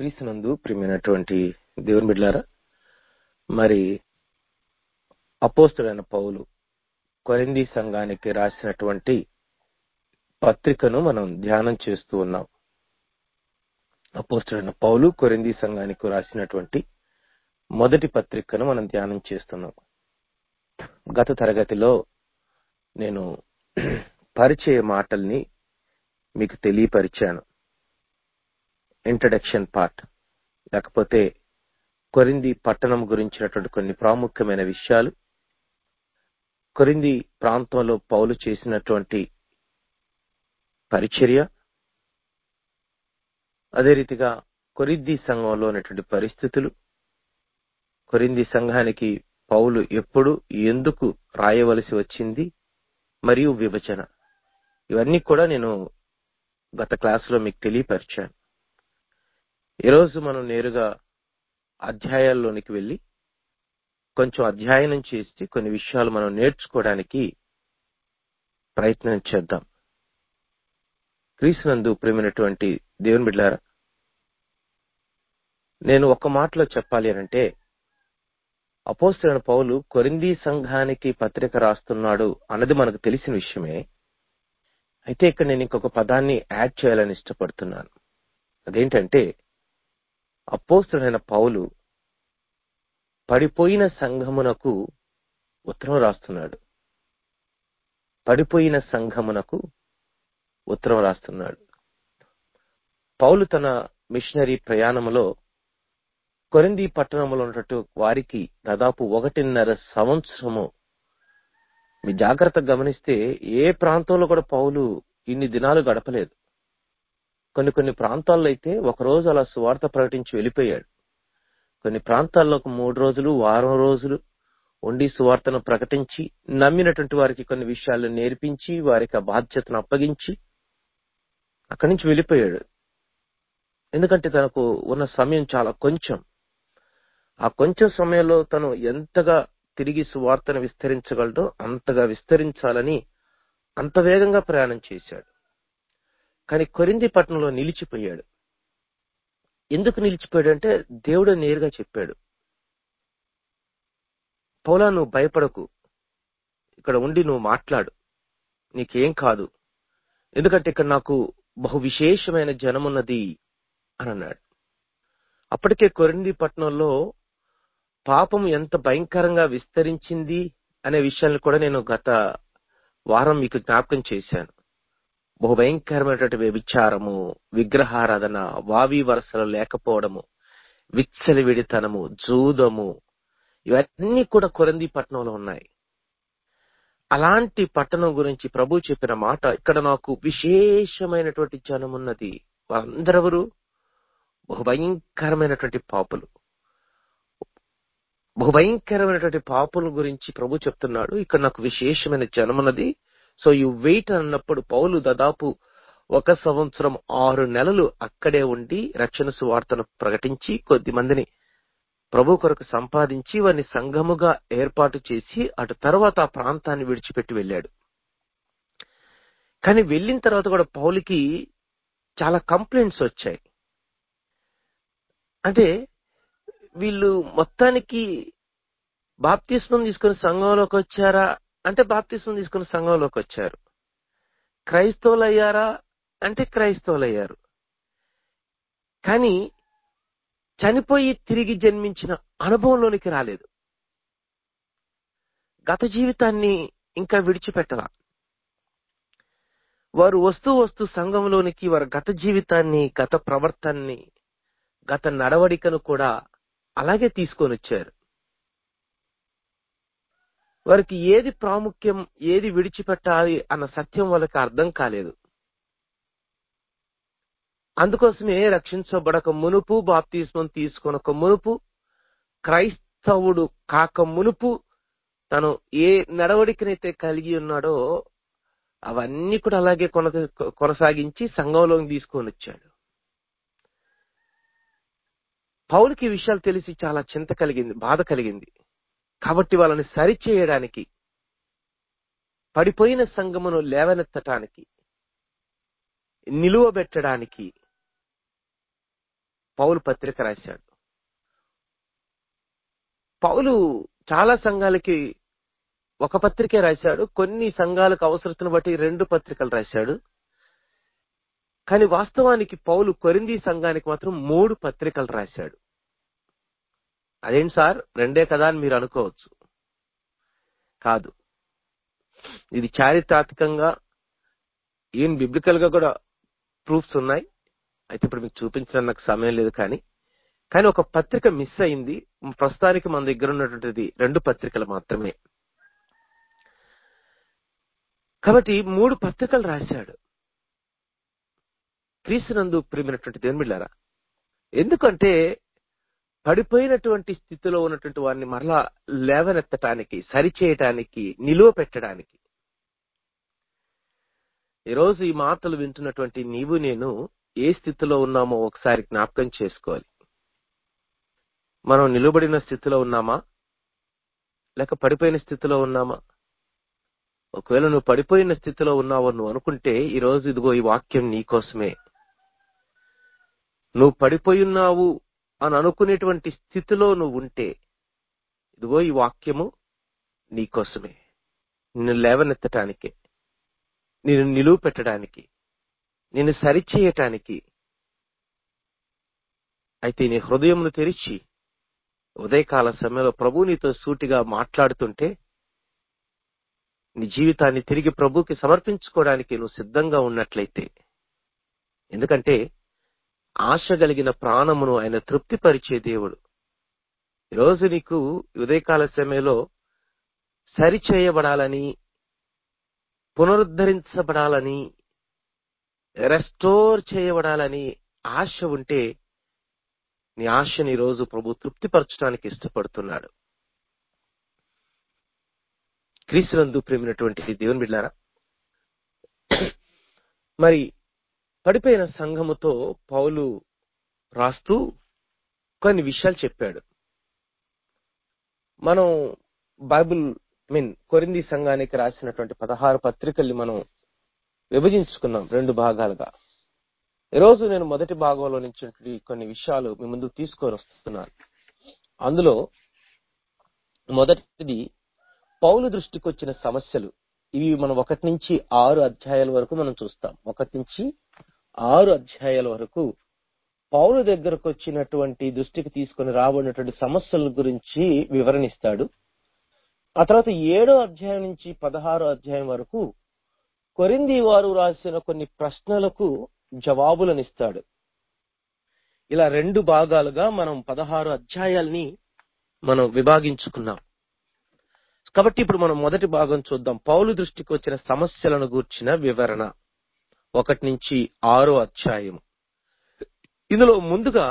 క్రీస్తునందు ప్రియమైనటువంటి దేవుని బిడ్డలారా మరి అపోస్తుడైన పౌలు కొరింది సంఘానికి రాసినటువంటి పత్రికను మనం ధ్యానం చేస్తూ ఉన్నాం అపోస్తుడైన పౌలు కొరింది సంఘానికి రాసినటువంటి మొదటి పత్రికను మనం ధ్యానం చేస్తున్నాం గత తరగతిలో నేను పరిచయ మాటల్ని మీకు తెలియపరిచాను ఇంట్రడక్షన్ పార్ట్ లేకపోతే కొరింది పట్టణం గురించినటువంటి కొన్ని ప్రాముఖ్యమైన విషయాలు కొరింది ప్రాంతంలో పౌలు చేసినటువంటి పరిచర్య అదే రీతిగా కొరింది సంఘంలో ఉన్నటువంటి పరిస్థితులు కొరింది సంఘానికి పౌలు ఎప్పుడు ఎందుకు రాయవలసి వచ్చింది మరియు విభజన ఇవన్నీ కూడా నేను గత క్లాసులో మీకు తెలియపరిచాను ఈరోజు మనం నేరుగా అధ్యాయాల్లోనికి వెళ్ళి కొంచెం అధ్యయనం చేసి కొన్ని విషయాలు మనం నేర్చుకోవడానికి ప్రయత్నం చేద్దాం క్రీస్తునందు ప్రేమైనటువంటి దేవుని బిడ్డారా నేను ఒక మాటలో చెప్పాలి అనంటే అపోస్తులైన పౌలు కొరింది సంఘానికి పత్రిక రాస్తున్నాడు అన్నది మనకు తెలిసిన విషయమే అయితే ఇక్కడ నేను ఇంకొక పదాన్ని యాడ్ చేయాలని ఇష్టపడుతున్నాను అదేంటంటే అపోస్తుడైన పౌలు పడిపోయిన సంఘమునకు ఉత్తరం రాస్తున్నాడు పడిపోయిన సంఘమునకు ఉత్తరం రాస్తున్నాడు పౌలు తన మిషనరీ ప్రయాణములో కొరింది పట్టణంలో ఉన్నట్టు వారికి దాదాపు ఒకటిన్నర సంవత్సరము మీ జాగ్రత్త గమనిస్తే ఏ ప్రాంతంలో కూడా పౌలు ఇన్ని దినాలు గడపలేదు కొన్ని కొన్ని ప్రాంతాల్లో అయితే ఒక రోజు అలా సువార్త ప్రకటించి వెళ్ళిపోయాడు కొన్ని ప్రాంతాల్లో ఒక మూడు రోజులు వారం రోజులు ఉండి సువార్తను ప్రకటించి నమ్మినటువంటి వారికి కొన్ని విషయాలు నేర్పించి వారికి ఆ బాధ్యతను అప్పగించి అక్కడి నుంచి వెళ్ళిపోయాడు ఎందుకంటే తనకు ఉన్న సమయం చాలా కొంచెం ఆ కొంచెం సమయంలో తను ఎంతగా తిరిగి సువార్తను విస్తరించగలడో అంతగా విస్తరించాలని అంత వేగంగా ప్రయాణం చేశాడు కానీ కొరింది పట్టణంలో నిలిచిపోయాడు ఎందుకు నిలిచిపోయాడు అంటే దేవుడు నేరుగా చెప్పాడు పౌలా నువ్వు భయపడకు ఇక్కడ ఉండి నువ్వు మాట్లాడు నీకేం కాదు ఎందుకంటే ఇక్కడ నాకు బహు విశేషమైన జనమున్నది అని అన్నాడు అప్పటికే కొరింది పట్టణంలో పాపం ఎంత భయంకరంగా విస్తరించింది అనే విషయాన్ని కూడా నేను గత వారం మీకు జ్ఞాపకం చేశాను బహు భయంకరమైనటువంటి వ్యభిచారము విగ్రహారాధన వావి వరసలు లేకపోవడము విచ్చలి విడితనము జూదము ఇవన్నీ కూడా కొరంది పట్టణంలో ఉన్నాయి అలాంటి పట్టణం గురించి ప్రభు చెప్పిన మాట ఇక్కడ నాకు విశేషమైనటువంటి జనం ఉన్నది వారందరెవరు బహు భయంకరమైనటువంటి పాపులు బహు భయంకరమైనటువంటి పాపుల గురించి ప్రభు చెప్తున్నాడు ఇక్కడ నాకు విశేషమైన జనమున్నది సో యు వెయిట్ అన్నప్పుడు పౌలు దాదాపు ఒక సంవత్సరం ఆరు నెలలు అక్కడే ఉండి రక్షణ సువార్తను ప్రకటించి కొద్ది మందిని ప్రభు కొరకు సంపాదించి వారిని సంఘముగా ఏర్పాటు చేసి అటు తర్వాత ఆ ప్రాంతాన్ని విడిచిపెట్టి వెళ్ళాడు కానీ వెళ్ళిన తర్వాత కూడా పౌలికి చాలా కంప్లైంట్స్ వచ్చాయి అంటే వీళ్ళు మొత్తానికి బాప్తిస్మం తీసుకుని సంఘంలోకి వచ్చారా అంటే బాప్తిస్మం తీసుకుని సంఘంలోకి వచ్చారు క్రైస్తవులు అయ్యారా అంటే క్రైస్తవులు అయ్యారు కానీ చనిపోయి తిరిగి జన్మించిన అనుభవంలోనికి రాలేదు గత జీవితాన్ని ఇంకా విడిచిపెట్టరా వారు వస్తూ వస్తూ సంఘంలోనికి వారి గత జీవితాన్ని గత ప్రవర్తనని గత నడవడికను కూడా అలాగే తీసుకొని వచ్చారు వారికి ఏది ప్రాముఖ్యం ఏది విడిచిపెట్టాలి అన్న సత్యం వాళ్ళకి అర్థం కాలేదు అందుకోసమే రక్షించబడక మునుపు బాప్తిస్మం తీసుకొనక మునుపు క్రైస్తవుడు కాక మునుపు తను ఏ నడవడికనైతే కలిగి ఉన్నాడో అవన్నీ కూడా అలాగే కొన కొనసాగించి సంఘంలోకి తీసుకొని వచ్చాడు పౌలకి ఈ విషయాలు తెలిసి చాలా చింత కలిగింది బాధ కలిగింది కాబట్టి వాళ్ళని సరిచేయడానికి పడిపోయిన సంఘమును లేవనెత్తటానికి నిలువబెట్టడానికి పౌలు పత్రిక రాశాడు పౌలు చాలా సంఘాలకి ఒక పత్రికే రాశాడు కొన్ని సంఘాలకు అవసరతను బట్టి రెండు పత్రికలు రాశాడు కానీ వాస్తవానికి పౌలు కొరింది సంఘానికి మాత్రం మూడు పత్రికలు రాశాడు అదేంటి సార్ రెండే కదా అని మీరు అనుకోవచ్చు కాదు ఇది చారిత్రాత్మకంగా ఈవెన్ బిబ్లికల్ గా కూడా ప్రూఫ్స్ ఉన్నాయి అయితే ఇప్పుడు మీకు చూపించడానికి నాకు సమయం లేదు కానీ కానీ ఒక పత్రిక మిస్ అయింది ప్రస్తుతానికి మన దగ్గర ఉన్నటువంటిది రెండు పత్రికలు మాత్రమే కాబట్టి మూడు పత్రికలు రాశాడు క్రీస్తునందు ప్రేమినటువంటి దేవుని బిళ్ళారా ఎందుకంటే పడిపోయినటువంటి స్థితిలో ఉన్నటువంటి వారిని మరలా లేవనెత్తటానికి సరిచేయటానికి నిలువ పెట్టడానికి ఈరోజు ఈ మాటలు వింటున్నటువంటి నీవు నేను ఏ స్థితిలో ఉన్నామో ఒకసారి జ్ఞాపకం చేసుకోవాలి మనం నిలబడిన స్థితిలో ఉన్నామా లేక పడిపోయిన స్థితిలో ఉన్నామా ఒకవేళ నువ్వు పడిపోయిన స్థితిలో ఉన్నావు నువ్వు అనుకుంటే ఈ రోజు ఇదిగో ఈ వాక్యం నీకోసమే నువ్వు పడిపోయి ఉన్నావు అని అనుకునేటువంటి స్థితిలో నువ్వు ఉంటే ఇదిగో ఈ వాక్యము నీకోసమే నిన్ను లేవనెత్తటానికి నేను నిలువ పెట్టడానికి నిన్ను సరిచేయటానికి అయితే నీ హృదయమును తెరిచి ఉదయకాల సమయంలో ప్రభు నీతో సూటిగా మాట్లాడుతుంటే నీ జీవితాన్ని తిరిగి ప్రభుకి సమర్పించుకోవడానికి నువ్వు సిద్ధంగా ఉన్నట్లయితే ఎందుకంటే ఆశ కలిగిన ప్రాణమును ఆయన తృప్తిపరిచే దేవుడు ఈరోజు నీకు ఉదయకాల సమయంలో సరిచేయబడాలని పునరుద్ధరించబడాలని రెస్టోర్ చేయబడాలని ఆశ ఉంటే నీ ఆశని ఈరోజు ప్రభు తృప్తిపరచడానికి ఇష్టపడుతున్నాడు క్రీస్తునందు ప్రేమినటువంటి దేవుని బిడ్డారా మరి పడిపోయిన సంఘముతో పౌలు రాస్తూ కొన్ని విషయాలు చెప్పాడు మనం బైబిల్ మీన్ కొరింది సంఘానికి రాసినటువంటి పదహారు పత్రికల్ని మనం విభజించుకున్నాం రెండు భాగాలుగా ఈరోజు నేను మొదటి భాగంలో నుంచి కొన్ని విషయాలు మీ ముందు తీసుకొని వస్తున్నాను అందులో మొదటిది పౌలు దృష్టికి వచ్చిన సమస్యలు ఇవి మనం ఒకటి నుంచి ఆరు అధ్యాయాల వరకు మనం చూస్తాం ఒకటి నుంచి ఆరు అధ్యాయాల వరకు పౌలు దగ్గరకు వచ్చినటువంటి దృష్టికి తీసుకొని రాబడినటువంటి సమస్యల గురించి వివరణిస్తాడు ఆ తర్వాత ఏడో అధ్యాయం నుంచి పదహారో అధ్యాయం వరకు కొరింది వారు రాసిన కొన్ని ప్రశ్నలకు జవాబులను ఇస్తాడు ఇలా రెండు భాగాలుగా మనం పదహారు అధ్యాయాల్ని మనం విభాగించుకున్నాం కాబట్టి ఇప్పుడు మనం మొదటి భాగం చూద్దాం పౌలు దృష్టికి వచ్చిన సమస్యలను గూర్చిన వివరణ ఒకటి నుంచి ఆరో అధ్యాయం ఇందులో ముందుగా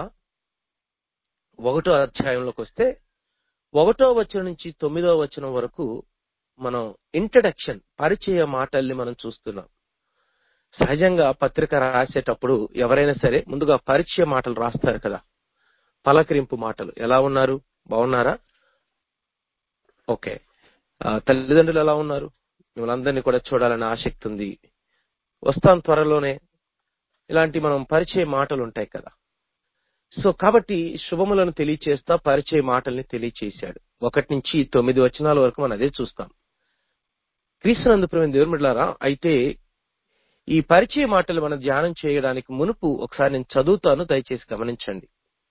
ఒకటో అధ్యాయంలోకి వస్తే ఒకటో వచనం నుంచి తొమ్మిదో వచనం వరకు మనం ఇంట్రడక్షన్ పరిచయ మాటల్ని మనం చూస్తున్నాం సహజంగా పత్రిక రాసేటప్పుడు ఎవరైనా సరే ముందుగా పరిచయ మాటలు రాస్తారు కదా పలకరింపు మాటలు ఎలా ఉన్నారు బాగున్నారా ఓకే తల్లిదండ్రులు ఎలా ఉన్నారు మిమ్మల్ని కూడా చూడాలని ఆసక్తి ఉంది వస్తాం త్వరలోనే ఇలాంటి మనం పరిచయ మాటలు ఉంటాయి కదా సో కాబట్టి శుభములను తెలియచేస్తా పరిచయ మాటల్ని తెలియచేశాడు ఒకటి నుంచి తొమ్మిది వచనాల వరకు మనం అదే చూస్తాం క్రీస్తునందు ప్రేమ దేవుమిడ్లారా అయితే ఈ పరిచయ మాటలు మనం ధ్యానం చేయడానికి మునుపు ఒకసారి నేను చదువుతాను దయచేసి గమనించండి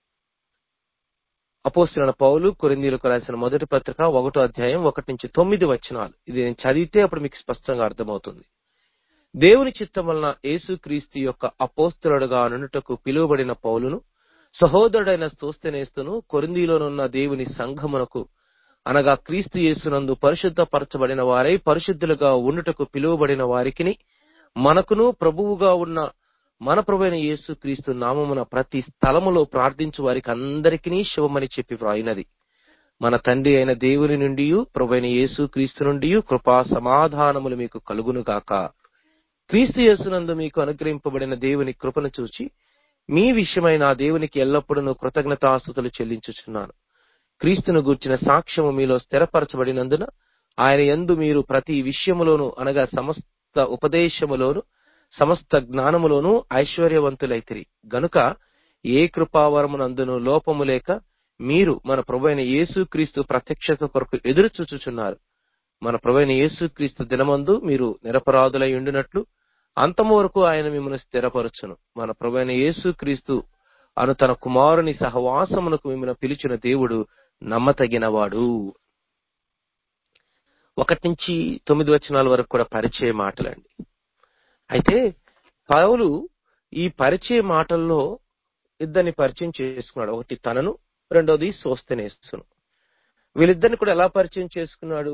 అపోస్తున్న పౌలు కొరిందీలకు రాసిన మొదటి పత్రిక ఒకటో అధ్యాయం ఒకటి నుంచి తొమ్మిది వచనాలు ఇది నేను చదివితే అప్పుడు మీకు స్పష్టంగా అర్థమవుతుంది దేవుని చిత్తం వలన యేసుక్రీస్తు యొక్క అపోస్తులుడుగా నుండుటకు పిలువబడిన పౌలును సహోదరుడైన స్తోస్తనేస్తును కొరిందీలోనున్న దేవుని సంఘమునకు అనగా క్రీస్తు యేసునందు పరిశుద్ధపరచబడిన వారై పరిశుద్ధులుగా ఉండుటకు పిలువబడిన వారికిని మనకును ప్రభువుగా ఉన్న మన ప్రభువైన యేసు క్రీస్తు నామమున ప్రతి స్థలములో ప్రార్థించు వారికి అందరికీ శుభమని చెప్పి వ్రాయినది మన తండ్రి అయిన దేవుని నుండి ప్రభువైన యేసు క్రీస్తు నుండి కృపా సమాధానములు మీకు కలుగును గాక క్రీస్తు యేసునందు మీకు అనుగ్రహింపబడిన దేవుని కృపను చూచి మీ విషయమై నా దేవునికి ఎల్లప్పుడూ కృతజ్ఞతాస్తుతులు చెల్లించుచున్నాను క్రీస్తును గూర్చిన సాక్ష్యము మీలో స్థిరపరచబడినందున ఆయన ఎందు మీరు ప్రతి విషయములోను అనగా సమస్త ఉపదేశములోను సమస్త జ్ఞానములోను ఐశ్వర్యవంతులైతిరి గనుక ఏ కృపావరమునందును లోపము లేక మీరు మన ప్రభైన యేసుక్రీస్తు ప్రత్యక్షత కొరకు ఎదురు చూచుచున్నారు మన ప్రభైన యేసుక్రీస్తు దినమందు మీరు నిరపరాధులై ఉండినట్లు అంతము వరకు ఆయన మిమ్మల్ని స్థిరపరచును మన ప్రభైన యేసుక్రీస్తు అను తన కుమారుని సహవాసమునకు మిమ్మల్ని పిలిచిన దేవుడు నమ్మతగినవాడు ఒకటి నుంచి తొమ్మిది వచనాల వరకు కూడా పరిచయ మాటలండి అయితే పౌలు ఈ పరిచయ మాటల్లో ఇద్దరిని పరిచయం చేసుకున్నాడు ఒకటి తనను రెండోది సోస్తనేస్తును వీళ్ళిద్దరిని కూడా ఎలా పరిచయం చేసుకున్నాడు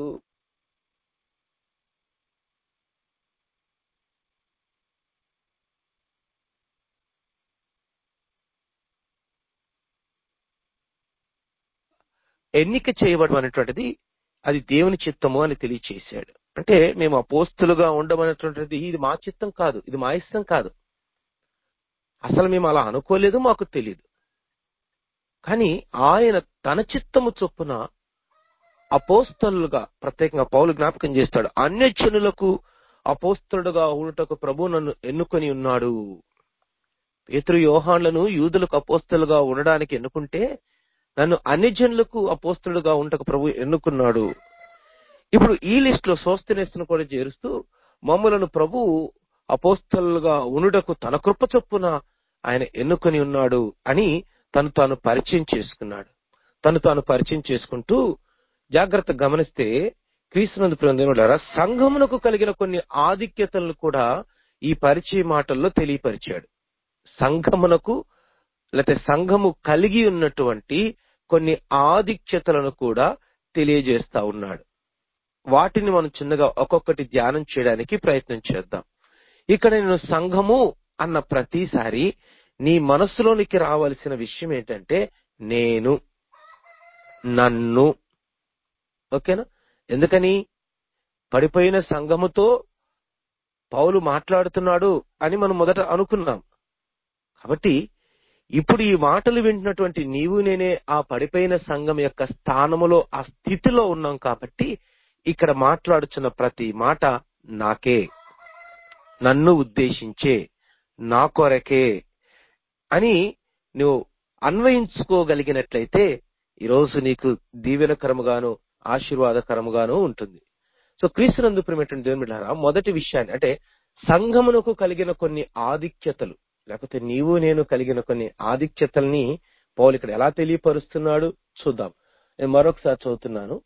ఎన్నిక చేయబడడం అనేటువంటిది అది దేవుని చిత్తము అని తెలియచేశాడు అంటే మేము అపోస్తులుగా ఉండమనేటువంటిది ఇది మా చిత్తం కాదు ఇది మా ఇష్టం కాదు అసలు మేము అలా అనుకోలేదు మాకు తెలియదు కానీ ఆయన తన చిత్తము చొప్పున అపోస్తలుగా ప్రత్యేకంగా పౌలు జ్ఞాపకం చేస్తాడు అన్యజనులకు అపోస్తలుడుగా ఉండుటకు ప్రభు నన్ను ఎన్నుకొని ఉన్నాడు పేతురు యోహాన్లను యూదులకు అపోస్తలుగా ఉండడానికి ఎన్నుకుంటే నన్ను అన్యజనులకు అపోస్తలుడుగా ఉండటకు ప్రభు ఎన్నుకున్నాడు ఇప్పుడు ఈ లిస్ట్ లో సోస్తనేస్తును కూడా చేరుస్తూ మమ్మలను ప్రభు అపోస్తలుగా ఉండుటకు తన కృప చొప్పున ఆయన ఎన్నుకొని ఉన్నాడు అని తను తాను పరిచయం చేసుకున్నాడు తను తాను పరిచయం చేసుకుంటూ జాగ్రత్త గమనిస్తే క్రీస్తునందు ప్రేమ సంఘమునకు కలిగిన కొన్ని ఆధిక్యతలను కూడా ఈ పరిచయ మాటల్లో తెలియపరిచాడు సంఘమునకు లేకపోతే సంఘము కలిగి ఉన్నటువంటి కొన్ని ఆధిక్యతలను కూడా తెలియజేస్తా ఉన్నాడు వాటిని మనం చిన్నగా ఒక్కొక్కటి ధ్యానం చేయడానికి ప్రయత్నం చేద్దాం ఇక్కడ నేను సంఘము అన్న ప్రతిసారి నీ మనస్సులోనికి రావాల్సిన విషయం ఏంటంటే నేను నన్ను ఓకేనా ఎందుకని పడిపోయిన సంఘముతో పౌలు మాట్లాడుతున్నాడు అని మనం మొదట అనుకున్నాం కాబట్టి ఇప్పుడు ఈ మాటలు వింటున్నటువంటి నీవు నేనే ఆ పడిపోయిన సంఘం యొక్క స్థానములో ఆ స్థితిలో ఉన్నాం కాబట్టి ఇక్కడ మాట్లాడుచున్న ప్రతి మాట నాకే నన్ను ఉద్దేశించే నా కొరకే అని నువ్వు అన్వయించుకోగలిగినట్లయితే ఈరోజు నీకు దీవెనకరముగాను ఆశీర్వాదకరముగాను ఉంటుంది సో క్రీస్తునందు ప్రేమటువంటి దేవుని బిడ్డారా మొదటి విషయాన్ని అంటే సంఘమునకు కలిగిన కొన్ని ఆధిక్యతలు లేకపోతే నీవు నేను కలిగిన కొన్ని ఆధిక్యతల్ని పౌలు ఇక్కడ ఎలా తెలియపరుస్తున్నాడు చూద్దాం నేను మరొకసారి చదువుతున్నాను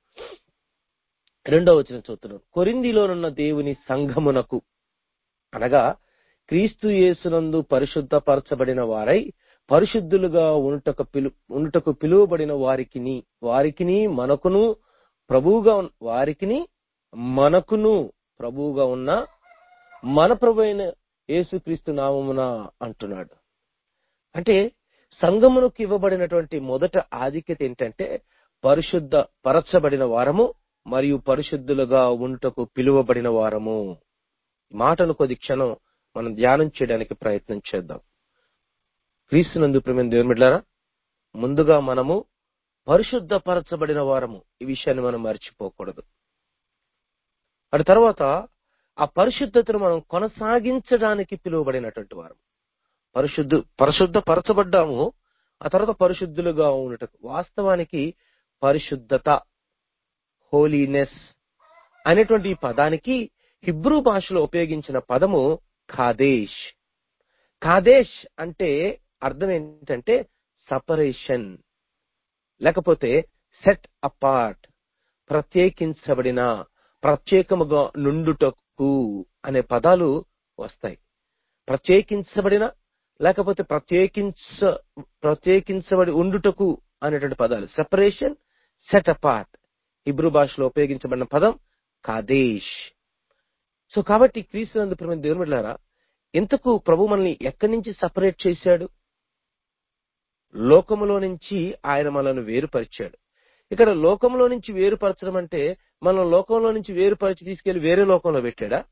రెండవ వచనం చదువుతున్నాను కొరిందిలోనున్న దేవుని సంఘమునకు అనగా క్రీస్తు యేసునందు పరిశుద్ధపరచబడిన వారై పరిశుద్ధులుగా ఉంటకు పిలు ఉంటకు పిలువబడిన వారికిని వారికిని మనకును ప్రభువుగా ఉన్- వారికిని మనకును ప్రభువుగా ఉన్న మన ప్రభు అయిన యేసుక్రీస్తు నామమున అంటున్నాడు అంటే సంఘమునకు ఇవ్వబడినటువంటి మొదట ఆధిక్యత ఏంటంటే పరిశుద్ధ పరచబడిన వారము మరియు పరిశుద్ధులుగా ఉంటకు పిలువబడిన వారము ఈ మాటను కొద్ది క్షణం మనం ధ్యానం చేయడానికి ప్రయత్నం చేద్దాం క్రీస్తునందు ప్రేమ దేవుని బిడ్డలారా ముందుగా మనము పరిశుద్ధపరచబడిన వారము ఈ విషయాన్ని మనం మర్చిపోకూడదు అటు తర్వాత ఆ పరిశుద్ధతను మనం కొనసాగించడానికి పిలువబడినటువంటి వారం పరిశుద్ధ పరిశుద్ధపరచబడ్డాము ఆ తర్వాత పరిశుద్ధులుగా ఉండటం వాస్తవానికి పరిశుద్ధత హోలీనెస్ అనేటువంటి ఈ పదానికి హిబ్రూ భాషలో ఉపయోగించిన పదము ఖాదేశ్ ఖాదేశ్ అంటే అర్థం ఏంటంటే సపరేషన్ లేకపోతే సెట్ అపార్ట్ ప్రత్యేకించబడిన ప్రత్యేకముగా నుండుటకు అనే పదాలు వస్తాయి ప్రత్యేకించబడిన లేకపోతే ప్రత్యేకించ ప్రత్యేకించబడి ఉండుటకు అనేటువంటి పదాలు సెపరేషన్ సెట్ అపార్ట్ హిబ్రూ భాషలో ఉపయోగించబడిన పదం కాదేశ్ సో కాబట్టి క్రీస్తునందు ప్రేమ దేవుని బిడ్డలారా ఇంతకు ప్రభు మనల్ని ఎక్కడి నుంచి సపరేట్ చేశాడు లోకములో నుంచి ఆయన మనల్ని వేరుపరిచాడు ఇక్కడ లోకంలో నుంచి వేరుపరచడం అంటే మనం లోకంలో నుంచి వేరుపరిచి తీసుకెళ్లి వేరే లోకంలో పెట్టాడా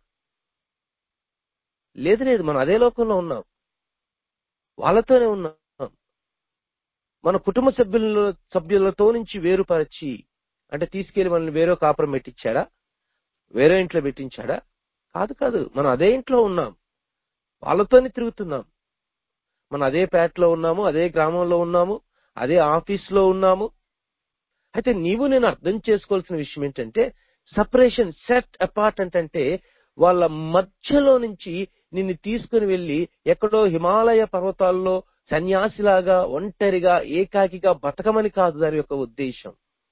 లేదు లేదు మనం అదే లోకంలో ఉన్నాం వాళ్ళతోనే ఉన్నాం మన కుటుంబ సభ్యుల సభ్యులతో నుంచి వేరుపరిచి అంటే తీసుకెళ్లి మనల్ని వేరే కాపురం పెట్టించాడా వేరే ఇంట్లో పెట్టించాడా కాదు కాదు మనం అదే ఇంట్లో ఉన్నాం వాళ్ళతోనే తిరుగుతున్నాం మనం అదే పేటలో ఉన్నాము అదే గ్రామంలో ఉన్నాము అదే ఆఫీస్ లో ఉన్నాము అయితే నీవు నేను అర్థం చేసుకోవాల్సిన విషయం ఏంటంటే సపరేషన్ సెట్ అపార్ట్ అంటే వాళ్ళ మధ్యలో నుంచి నిన్ను తీసుకుని వెళ్ళి ఎక్కడో హిమాలయ పర్వతాల్లో సన్యాసిలాగా ఒంటరిగా ఏకాకిగా బతకమని కాదు దాని యొక్క ఉద్దేశం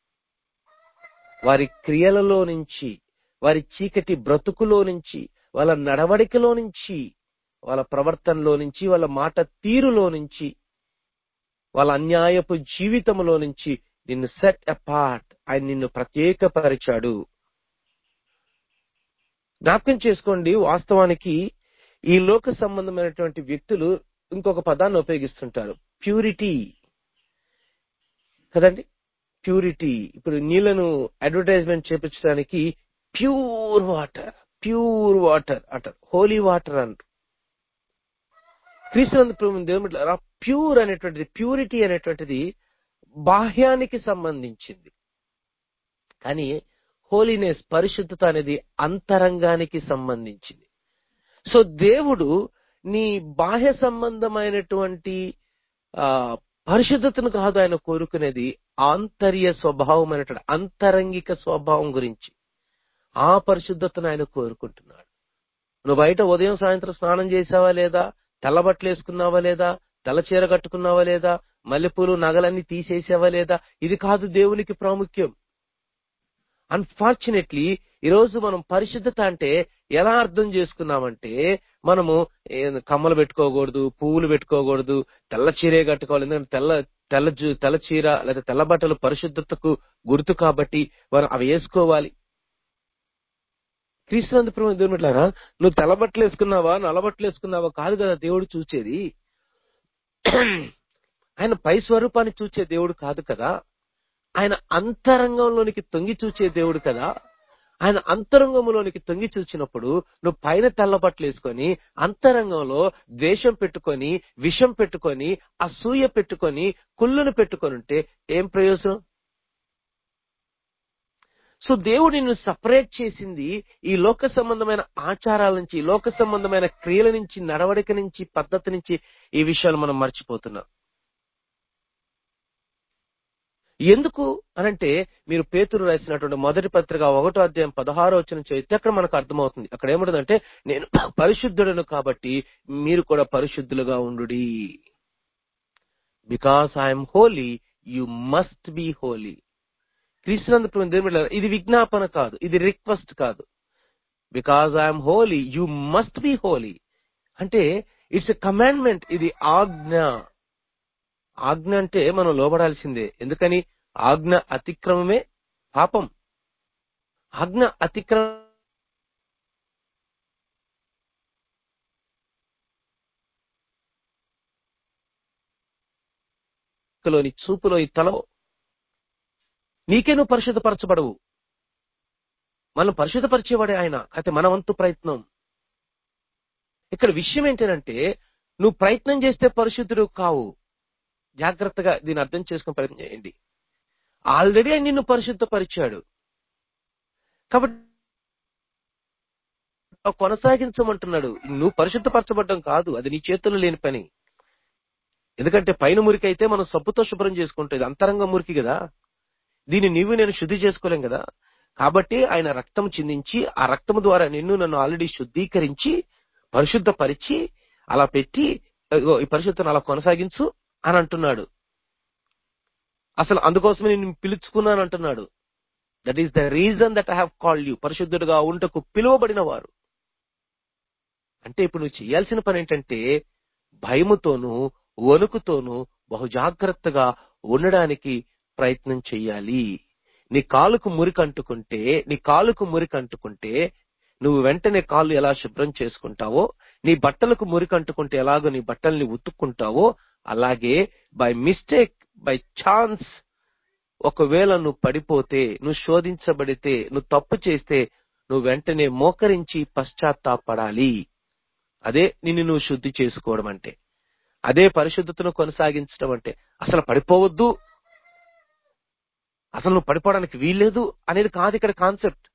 వారి క్రియలలో నుంచి వారి చీకటి బ్రతుకులో నుంచి వాళ్ళ నడవడికలో నుంచి వాళ్ళ ప్రవర్తనలో నుంచి వాళ్ళ మాట తీరులో నుంచి వాళ్ళ అన్యాయపు జీవితంలో నుంచి నిన్ను సెట్ అపార్ట్ ఆయన నిన్ను ప్రత్యేకపరిచాడు జ్ఞాపకం చేసుకోండి వాస్తవానికి ఈ లోక సంబంధమైనటువంటి వ్యక్తులు ఇంకొక పదాన్ని ఉపయోగిస్తుంటారు ప్యూరిటీ కదండి ప్యూరిటీ ఇప్పుడు నీళ్లను అడ్వర్టైజ్మెంట్ చేపించడానికి ప్యూర్ వాటర్ ప్యూర్ వాటర్ అంటారు హోలీ వాటర్ అంటారు క్రీస్తునందు దేవుడు ప్యూర్ అనేటువంటిది ప్యూరిటీ అనేటువంటిది బాహ్యానికి సంబంధించింది కానీ హోలీనెస్ పరిశుద్ధత అనేది అంతరంగానికి సంబంధించింది సో దేవుడు నీ బాహ్య సంబంధమైనటువంటి ఆ పరిశుద్ధతను కాదు ఆయన కోరుకునేది ఆంతర్య స్వభావమైనటువంటి అంతరంగిక స్వభావం గురించి ఆ పరిశుద్ధతను ఆయన కోరుకుంటున్నాడు నువ్వు బయట ఉదయం సాయంత్రం స్నానం చేసావా లేదా తెల్లబట్టలు వేసుకున్నావా లేదా తెల్ల చీర కట్టుకున్నావా లేదా మల్లెపూలు నగలన్నీ తీసేసావా లేదా ఇది కాదు దేవునికి ప్రాముఖ్యం అన్ఫార్చునేట్లీ ఈరోజు మనం పరిశుద్ధత అంటే ఎలా అర్థం చేసుకున్నామంటే మనము ఏ- కమ్మలు పెట్టుకోకూడదు పువ్వులు పెట్టుకోకూడదు తెల్ల చీరే కట్టుకోవాలి ఎందుకంటే తెల్ల తెల్ల జు- తెల్ల చీర లేదా తెల్ల బట్టలు పరిశుద్ధతకు గుర్తు కాబట్టి మనం అవి వేసుకోవాలి క్రీస్తునందు ప్రేమ దేవుని బిడ్డలారా, నువ్వు తెల్ల బట్టలు వేసుకున్నావా నల్ల బట్టలు వేసుకున్నావా కాదు కదా దేవుడు చూచేది ఆయన పై స్వరూపాన్ని చూచే దేవుడు కాదు కదా ఆయన అంతరంగంలోనికి తొంగి చూచే దేవుడు కదా ఆయన అంతరంగంలోనికి తొంగి చూచినప్పుడు నువ్వు పైన తెల్ల బట్టలు వేసుకొని అంతరంగంలో ద్వేషం పెట్టుకొని విషం పెట్టుకొని అసూయ పెట్టుకొని కుళ్ళును పెట్టుకొని ఉంటే ఏం ప్రయోజనం సో దేవుడు నిన్ను సపరేట్ చేసింది ఈ లోక సంబంధమైన ఆచారాల నుంచి ఈ లోక సంబంధమైన క్రియల నుంచి నడవడిక నుంచి పద్ధతి నుంచి ఈ విషయాలు మనం మర్చిపోతున్నాం ఎందుకు అనంటే మీరు పేతురు రాసినటువంటి మొదటి పత్రిక ఒకటో అధ్యాయం పదహారో వచ్చిన చదివితే అక్కడ మనకు అర్థమవుతుంది అక్కడ ఏముంటుందంటే నేను పరిశుద్ధుడను కాబట్టి మీరు కూడా పరిశుద్ధులుగా ఉండుడి because I'm holy you must be holy క్రీస్తునందు ప్రేమ దేవుని బిడ్డలారా, ఇది విజ్ఞాపన కాదు ఇది రిక్వెస్ట్ కాదు because I'm holy you must be holy అంటే ఇట్స్ ఎ కమాండ్మెంట్ ఇది ఆజ్ఞ ఆజ్ఞ అంటే మనం లోబడాల్సిందే ఎందుకని ఆజ్ఞ అతిక్రమమే పాపం ఆజ్ఞ అతిక్రమ లోని చూపులో ఈ తల నీకే నువ్వు పరిశుద్ధపరచబడవు మనం పరిశుద్ధపరిచేవాడే ఆయన అయితే మన వంతు ప్రయత్నం ఇక్కడ విషయం ఏంటంటే నువ్వు ప్రయత్నం చేస్తే పరిశుద్ధుడు కావు జాగ్రత్తగా దీన్ని అర్థం చేసుకుని ప్రయత్నం చేయండి ఆల్రెడీ ఆయన నిన్ను పరిశుద్ధపరిచాడు కాబట్టి కొనసాగించమంటున్నాడు నువ్వు పరిశుద్ధపరచబడ్డం కాదు అది నీ చేతుల్లో లేని పని ఎందుకంటే పైన మురికి అయితే మనం సబ్బుతో శుభ్రం చేసుకుంటుంది అంతరంగ మురికి కదా దీన్ని నీవు నేను శుద్ధి చేసుకోలేం కదా కాబట్టి ఆయన రక్తం చిందించి ఆ రక్తం ద్వారా నిన్ను నన్ను ఆల్రెడీ శుద్ధీకరించి పరిశుద్ధపరిచి అలా పెట్టి "ఇదిగో ఈ పరిశుద్ధను అలా కొనసాగించు అని అంటున్నాడు అసలు అందుకోసమే నేను పిలుచుకున్నాను అంటున్నాడు that is the reason that I have called you పరిశుద్ధుడుగా ఉంటకు పిలువబడిన వారు అంటే ఇప్పుడు నువ్వు చేయాల్సిన పని ఏంటంటే భయముతోనూ వణుకుతోనూ బహు జాగ్రత్తగా ఉండడానికి ప్రయత్నం చెయ్యాలి నీ కాలుకు మురికి అంటుకుంటే నీ కాలుకు మురికి అంటుకుంటే నువ్వు వెంటనే కాళ్ళు ఎలా శుభ్రం చేసుకుంటావో నీ బట్టలకు మురికి అంటుకుంటే ఎలాగో నీ బట్టల్ని ఉతుక్కుంటావో అలాగే బై మిస్టేక్ బై ఛాన్స్ ఒకవేళ నువ్వు పడిపోతే నువ్వు శోధించబడితే నువ్వు తప్పు చేస్తే నువ్వు వెంటనే మోకరించి పశ్చాత్తాపడాలి అదే నిన్ను నువ్వు శుద్ధి చేసుకోవడం అంటే అదే పరిశుద్ధతను కొనసాగించడం అంటే అసలు పడిపోవద్దు అసలు నువ్వు పడిపోవడానికి వీల్లేదు అనేది కాదు ఇక్కడ కాన్సెప్ట్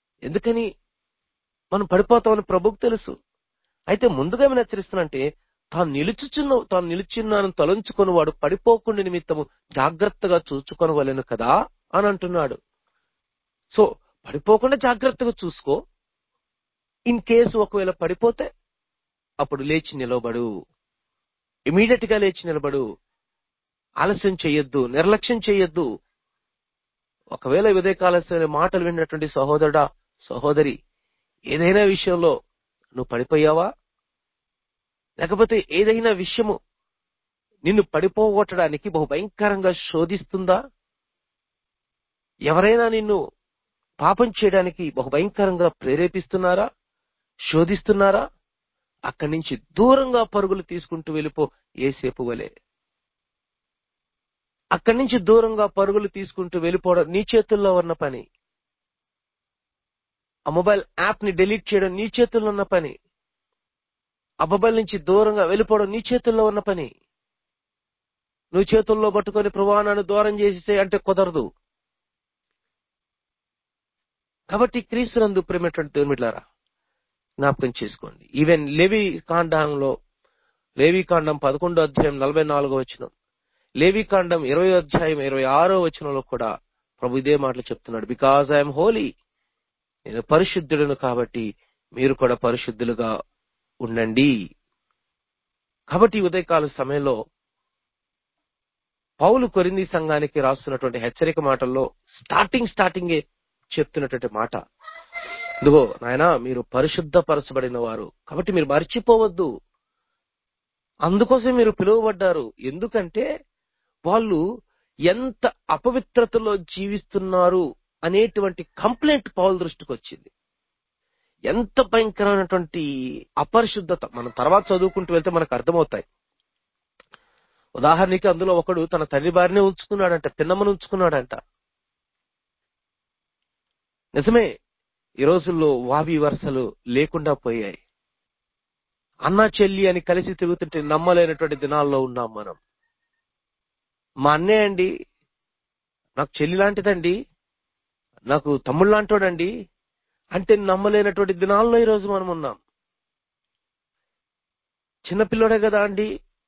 ఎందుకని మనం పడిపోతామని ప్రభుకు తెలుసు అయితే ముందుగా ఏమైనా హెచ్చరిస్తున్నంటే తాను నిలుచుచున్న తాను నిలుచున్నాను తలంచుకొని వాడు పడిపోకుండా నిమిత్తము జాగ్రత్తగా చూచుకొనవలెను కదా అని అంటున్నాడు సో పడిపోకుండా జాగ్రత్తగా చూసుకో ఇన్ కేసు ఒకవేళ పడిపోతే అప్పుడు లేచి నిలబడు ఇమీడియట్ గా లేచి నిలబడు ఆలస్యం చేయొద్దు నిర్లక్ష్యం చేయొద్దు ఒకవేళ ఈ ఉదయకాల మాటలు విన్నటువంటి సహోదరుడా సహోదరి ఏదైనా విషయంలో నువ్వు పడిపోయావా లేకపోతే ఏదైనా విషయము నిన్ను పడిపోగొట్టడానికి బహు భయంకరంగా శోధిస్తుందా ఎవరైనా నిన్ను పాపం చేయడానికి బహు భయంకరంగా ప్రేరేపిస్తున్నారా శోధిస్తున్నారా అక్కడి నుంచి దూరంగా పరుగులు తీసుకుంటూ వెళ్ళిపో ఏసేపు వలె అక్కడి నుంచి దూరంగా పరుగులు తీసుకుంటూ వెళ్ళిపోవడం నీ చేతుల్లో ఉన్న పని ఆ మొబైల్ యాప్ ని డిలీట్ చేయడం నీ చేతుల్లో ఉన్న పని ఆ మొబైల్ నుంచి దూరంగా వెళ్ళిపోవడం నీ చేతుల్లో ఉన్న పని నువ్వు చేతుల్లో పట్టుకొని ప్రవాణాన్ని దూరం చేసేసే అంటే కుదరదు కాబట్టి క్రీస్తునందు ప్రేమటువంటి దేవుమిట్లారా జ్ఞాపకం చేసుకోండి ఈవెన్ లేవి కాండంలో లేవి కాండం పదకొండో అధ్యాయం నలభై నాలుగో వచనం లేవి కాండం ఇరవై అధ్యాయం ఇరవై ఆరో వచనంలో కూడా ప్రభు ఇదే మాటలు చెప్తున్నాడు బికాజ్ ఐఎమ్ హోలీ నేను పరిశుద్ధుడను కాబట్టి మీరు కూడా పరిశుద్ధులుగా ఉండండి కాబట్టి ఈ ఉదయకాల సమయంలో పౌలు కొరింది సంఘానికి రాస్తున్నటువంటి హెచ్చరిక మాటల్లో స్టార్టింగ్ స్టార్టింగే చెప్తున్నటువంటి మాట ఇదిగో నాయన మీరు పరిశుద్ధపరచబడిన వారు కాబట్టి మీరు మర్చిపోవద్దు అందుకోసం మీరు పిలువబడ్డారు ఎందుకంటే వాళ్ళు ఎంత అపవిత్రతలో జీవిస్తున్నారు అనేటువంటి కంప్లైంట్ పౌల్ దృష్టికి వచ్చింది ఎంత భయంకరమైనటువంటి అపరిశుద్ధత మనం తర్వాత చదువుకుంటూ వెళ్తే మనకు అర్థమవుతాయి ఉదాహరణకి అందులో ఒకడు తన తల్లి బారినే ఉంచుకున్నాడంట పిన్నమ్మను ఉంచుకున్నాడంట నిజమే ఈ రోజుల్లో వావి వరుసలు లేకుండా పోయాయి అన్న చెల్లి అని కలిసి తిరుగుతుంటే నమ్మలేనటువంటి దినాల్లో ఉన్నాం మనం మా అన్నయ్య అండి నాకు చెల్లి లాంటిదండి నాకు తమ్ముడు లాంటోడండి అంటే నమ్మలేనటువంటి దినాల్లో ఈ రోజు మనం ఉన్నాం చిన్నపిల్లడే కదా అండి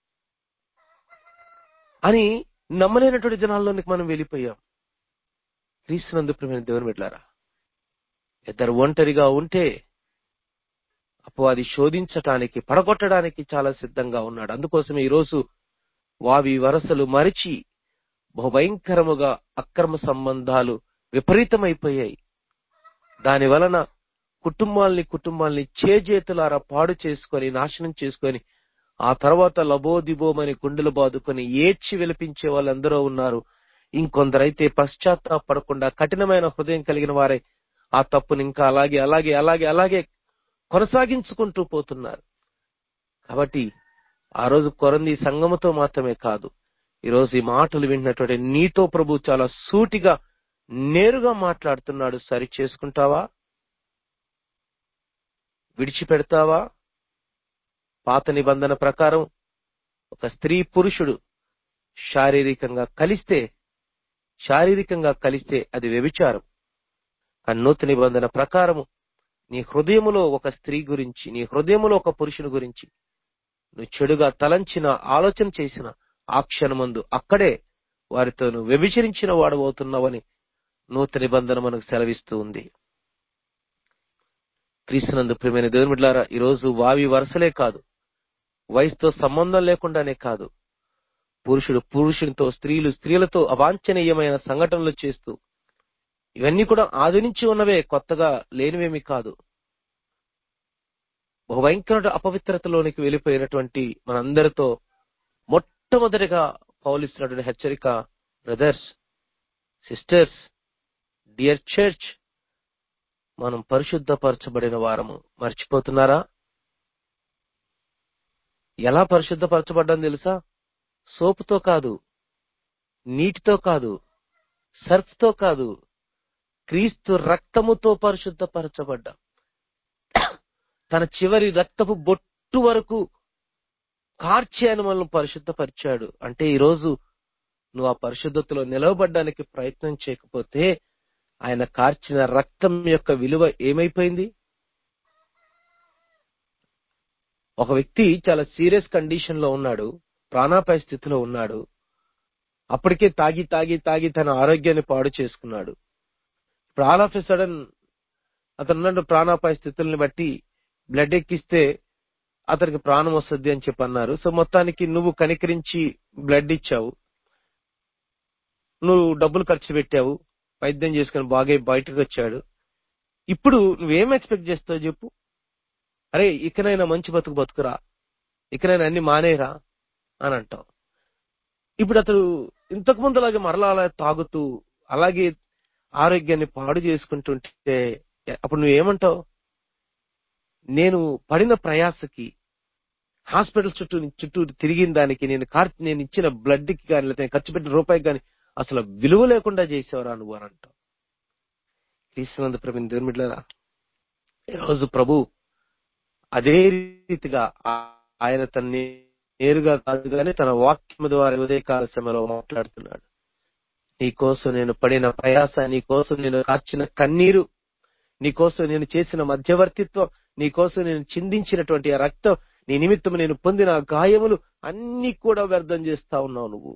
అని నమ్మలేనటువంటి దినాల్లోనికి మనం వెళ్ళిపోయాం క్రీస్తునందు ప్రేమైన దేవుని బిడ్డారా ఇద్దరు ఒంటరిగా ఉంటే అపవాది శోధించటానికి పడగొట్టడానికి చాలా సిద్ధంగా ఉన్నాడు అందుకోసమే ఈరోజు వావి వరసలు మరిచి బహుభయంకరముగా అక్రమ సంబంధాలు విపరీతమైపోయాయి దాని వలన కుటుంబాల్ని కుటుంబాల్ని చేజేతులారా పాడు చేసుకొని నాశనం చేసుకొని ఆ తర్వాత లబోదిబోమని గుండెలు బాదుకొని ఏడ్చి విలపించే వాళ్ళందరూ ఉన్నారు ఇంకొందరైతే పశ్చాత్తాపడకుండా కఠినమైన హృదయం కలిగిన వారే ఆ తప్పుని ఇంకా అలాగే అలాగే అలాగే అలాగే కొనసాగించుకుంటూ పోతున్నారు కాబట్టి ఆ రోజు కొరంది సంగముతో మాత్రమే కాదు ఈ రోజు ఈ మాటలు వింటున్నటువంటి నీతో ప్రభు చాలా సూటిగా నేరుగా మాట్లాడుతున్నాడు సరి చేసుకుంటావా విడిచిపెడతావా పాత నిబంధన ప్రకారం ఒక స్త్రీ పురుషుడు శారీరకంగా కలిస్తే శారీరకంగా కలిస్తే అది వ్యభిచారం కానీ నూతన నిబంధన ప్రకారము నీ హృదయములో ఒక స్త్రీ గురించి నీ హృదయములో ఒక పురుషుని గురించి నువ్వు చెడుగా తలంచిన ఆలోచన చేసిన ఆ క్షణమందు అక్కడే వారితో నువ్వు వ్యభిచరించిన వాడు అవుతున్నావని నూతన నిబంధన మనకు సెలవిస్తూ ఉంది క్రీస్తునందు ప్రియమైన దేవుని బిడ్డలారా ఈరోజు వావి వరుసలే కాదు వయసుతో సంబంధం లేకుండానే కాదు పురుషుడు పురుషునితో స్త్రీలు స్త్రీలతో అవాంఛనీయమైన సంఘటనలు చేస్తూ ఇవన్నీ కూడా ఆది నుంచి ఉన్నవే కొత్తగా లేనివేమి కాదు బహుభయంకర అపవిత్రతలోనికి వెళ్ళిపోయినటువంటి మనందరితో మొట్టమొదటిగా పౌలిస్తున్నటువంటి హెచ్చరిక బ్రదర్స్ సిస్టర్స్ డియర్ చర్చ్ మనం పరిశుద్ధపరచబడిన వారము మర్చిపోతున్నారా ఎలా పరిశుద్ధపరచబడ్డం తెలుసా సోపుతో కాదు నీటితో కాదు సర్ఫ్తో కాదు క్రీస్తు రక్తముతో పరిశుద్ధపరచబడ్డా తన చివరి రక్తపు బొట్టు వరకు కార్చి ఆయన మనల్ని పరిశుద్ధపరిచాడు అంటే ఈరోజు నువ్వు ఆ పరిశుద్ధతలో నిలవబడ్డానికి ప్రయత్నం చేయకపోతే ఆయన కార్చిన రక్తం యొక్క విలువ ఏమైపోయింది ఒక వ్యక్తి చాలా సీరియస్ కండిషన్ లో ఉన్నాడు ప్రాణాపాయ స్థితిలో ఉన్నాడు అప్పటికే తాగి తాగి తాగి తన ఆరోగ్యాన్ని పాడు చేసుకున్నాడు ఇప్పుడు ఆల్ ఆఫ్ ఎ సడన్ అతను ఉన్న ప్రాణాపాయ స్థితుల్ని బట్టి బ్లడ్ ఎక్కిస్తే అతనికి ప్రాణం వస్తుంది అని చెప్పి అన్నారు సో మొత్తానికి నువ్వు కనికరించి బ్లడ్ ఇచ్చావు నువ్వు డబ్బులు ఖర్చు పెట్టావు వైద్యం చేసుకుని బాగా బయటకు వచ్చాడు ఇప్పుడు నువ్వేం ఎక్స్పెక్ట్ చేస్తావు చెప్పు అరే ఇకనైనా మంచి బతుకు బతుకురా ఇకనైనా అన్ని మానేరా అని అంటావు ఇప్పుడు అతడు ఇంతకు ముందు అలాగే మరలా అలా తాగుతూ అలాగే ఆరోగ్యాన్ని పాడు చేసుకుంటుంటే అప్పుడు నువ్వేమంటావు నేను పడిన ప్రయాసకి హాస్పిటల్ చుట్టూ చుట్టూ తిరిగిన దానికి నేను కార్ నేను ఇచ్చిన బ్లడ్ కి కానీ లేకపోతే ఖర్చు పెట్టిన రూపాయికి కానీ అసలు విలువ లేకుండా చేసేవరా నువ్వు అని అంటావు క్రీస్తునందు ప్రభు దేవుని బిడ్డలారా ఈరోజు ప్రభు అదే రీతిగా ఆ- ఆయన తన నేరుగా కాదు కానీ తన వాక్యం ద్వారా ఉదయకాల సమయంలో మాట్లాడుతున్నాడు నీ కోసం నేను పడిన ప్రయాస నీ కోసం నేను కార్చిన కన్నీరు నీ కోసం నేను చేసిన మధ్యవర్తిత్వం నీ కోసం నేను చిందించినటువంటి ఆ రక్తం నీ నిమిత్తం నేను పొందిన ఆ గాయములు అన్ని కూడా వ్యర్థం చేస్తా ఉన్నావు నువ్వు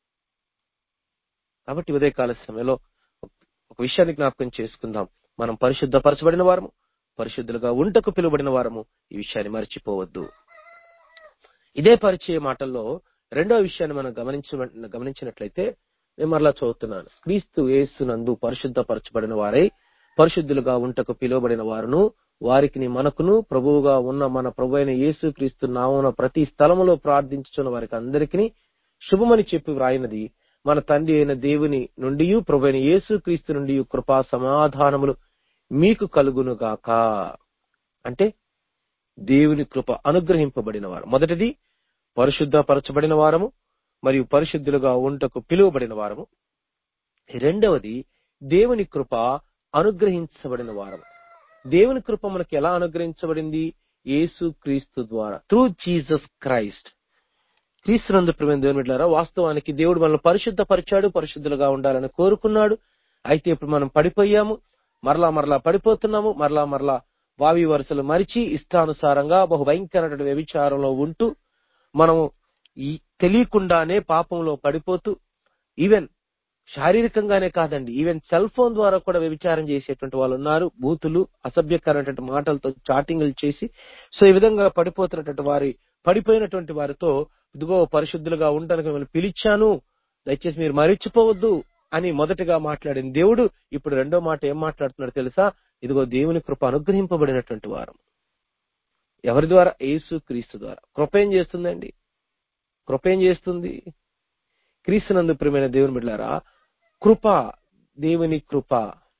కాబట్టి ఉదయకాల సమయంలో ఒక విషయాన్ని జ్ఞాపకం చేసుకుందాం మనం పరిశుద్ధపరచబడిన వారము పరిశుద్ధులుగా ఉంటకు పిలువబడిన వారము ఈ విషయాన్ని మర్చిపోవద్దు ఇదే పరిచయ మాటల్లో రెండో విషయాన్ని మనం గమనించ గమనించినట్లయితే నేను మరలా చదువుతున్నాను క్రీస్తు యేసునందు పరిశుద్ధపరచబడిన వారై పరిశుద్ధులుగా ఉంటకు పిలువబడిన వారును వారికి మనకును ప్రభువుగా ఉన్న మన ప్రభు అయిన యేసు క్రీస్తు నామున ప్రతి స్థలములో ప్రార్థించుచున్న వారికి అందరికీ శుభమని చెప్పి వ్రాయినది మన తండ్రి అయిన దేవుని నుండి ప్రభు అయిన యేసు క్రీస్తు నుండి కృపా సమాధానములు మీకు కలుగునుగాక అంటే దేవుని కృప అనుగ్రహింపబడిన వారు మొదటిది పరిశుద్ధపరచబడిన వారము మరియు పరిశుద్ధులుగా ఉంటకు పిలువబడిన వారము రెండవది దేవుని కృప అనుగ్రహించబడిన వారము దేవుని కృప మనకి ఎలా అనుగ్రహించబడింది యేసు క్రీస్తు ద్వారా త్రూ జీసస్ క్రైస్ట్ క్రీస్తునందు ప్రేమ దేవుని బిడ్డలారా వాస్తవానికి దేవుడు మనల్ని పరిశుద్ధపరిచాడు పరిశుద్ధులుగా ఉండాలని కోరుకున్నాడు అయితే ఇప్పుడు మనం పడిపోయాము మరలా మరలా పడిపోతున్నాము మరలా మరలా వావి వరుసలు మరిచి ఇష్టానుసారంగా బహు భయంకరమైన వ్యభిచారంలో ఉంటూ మనము ఈ తెలియకుండానే పాపంలో పడిపోతూ ఈవెన్ శారీరకంగానే కాదండి ఈవెన్ సెల్ ఫోన్ ద్వారా కూడా వ్యభిచారం చేసేటువంటి వాళ్ళు ఉన్నారు బూతులు అసభ్యకరమైనటువంటి మాటలతో చాటింగ్లు చేసి సో ఈ విధంగా పడిపోతున్నటువంటి వారి పడిపోయినటువంటి వారితో ఇదిగో పరిశుద్ధులుగా ఉండడానికి మిమ్మల్ని పిలిచాను దయచేసి మీరు మరిచిపోవద్దు అని మొదటగా మాట్లాడిన దేవుడు ఇప్పుడు రెండో మాట ఏం మాట్లాడుతున్నాడు తెలుసా ఇదిగో దేవుని కృప అనుగ్రహింపబడినటువంటి వారం ఎవరి ద్వారా యేసు క్రీస్తు ద్వారా కృప ఏం చేస్తుందండి కృప ఏం చేస్తుంది క్రీస్తునందు ప్రియమైన దేవుని బిడ్డారా కృప దేవుని కృప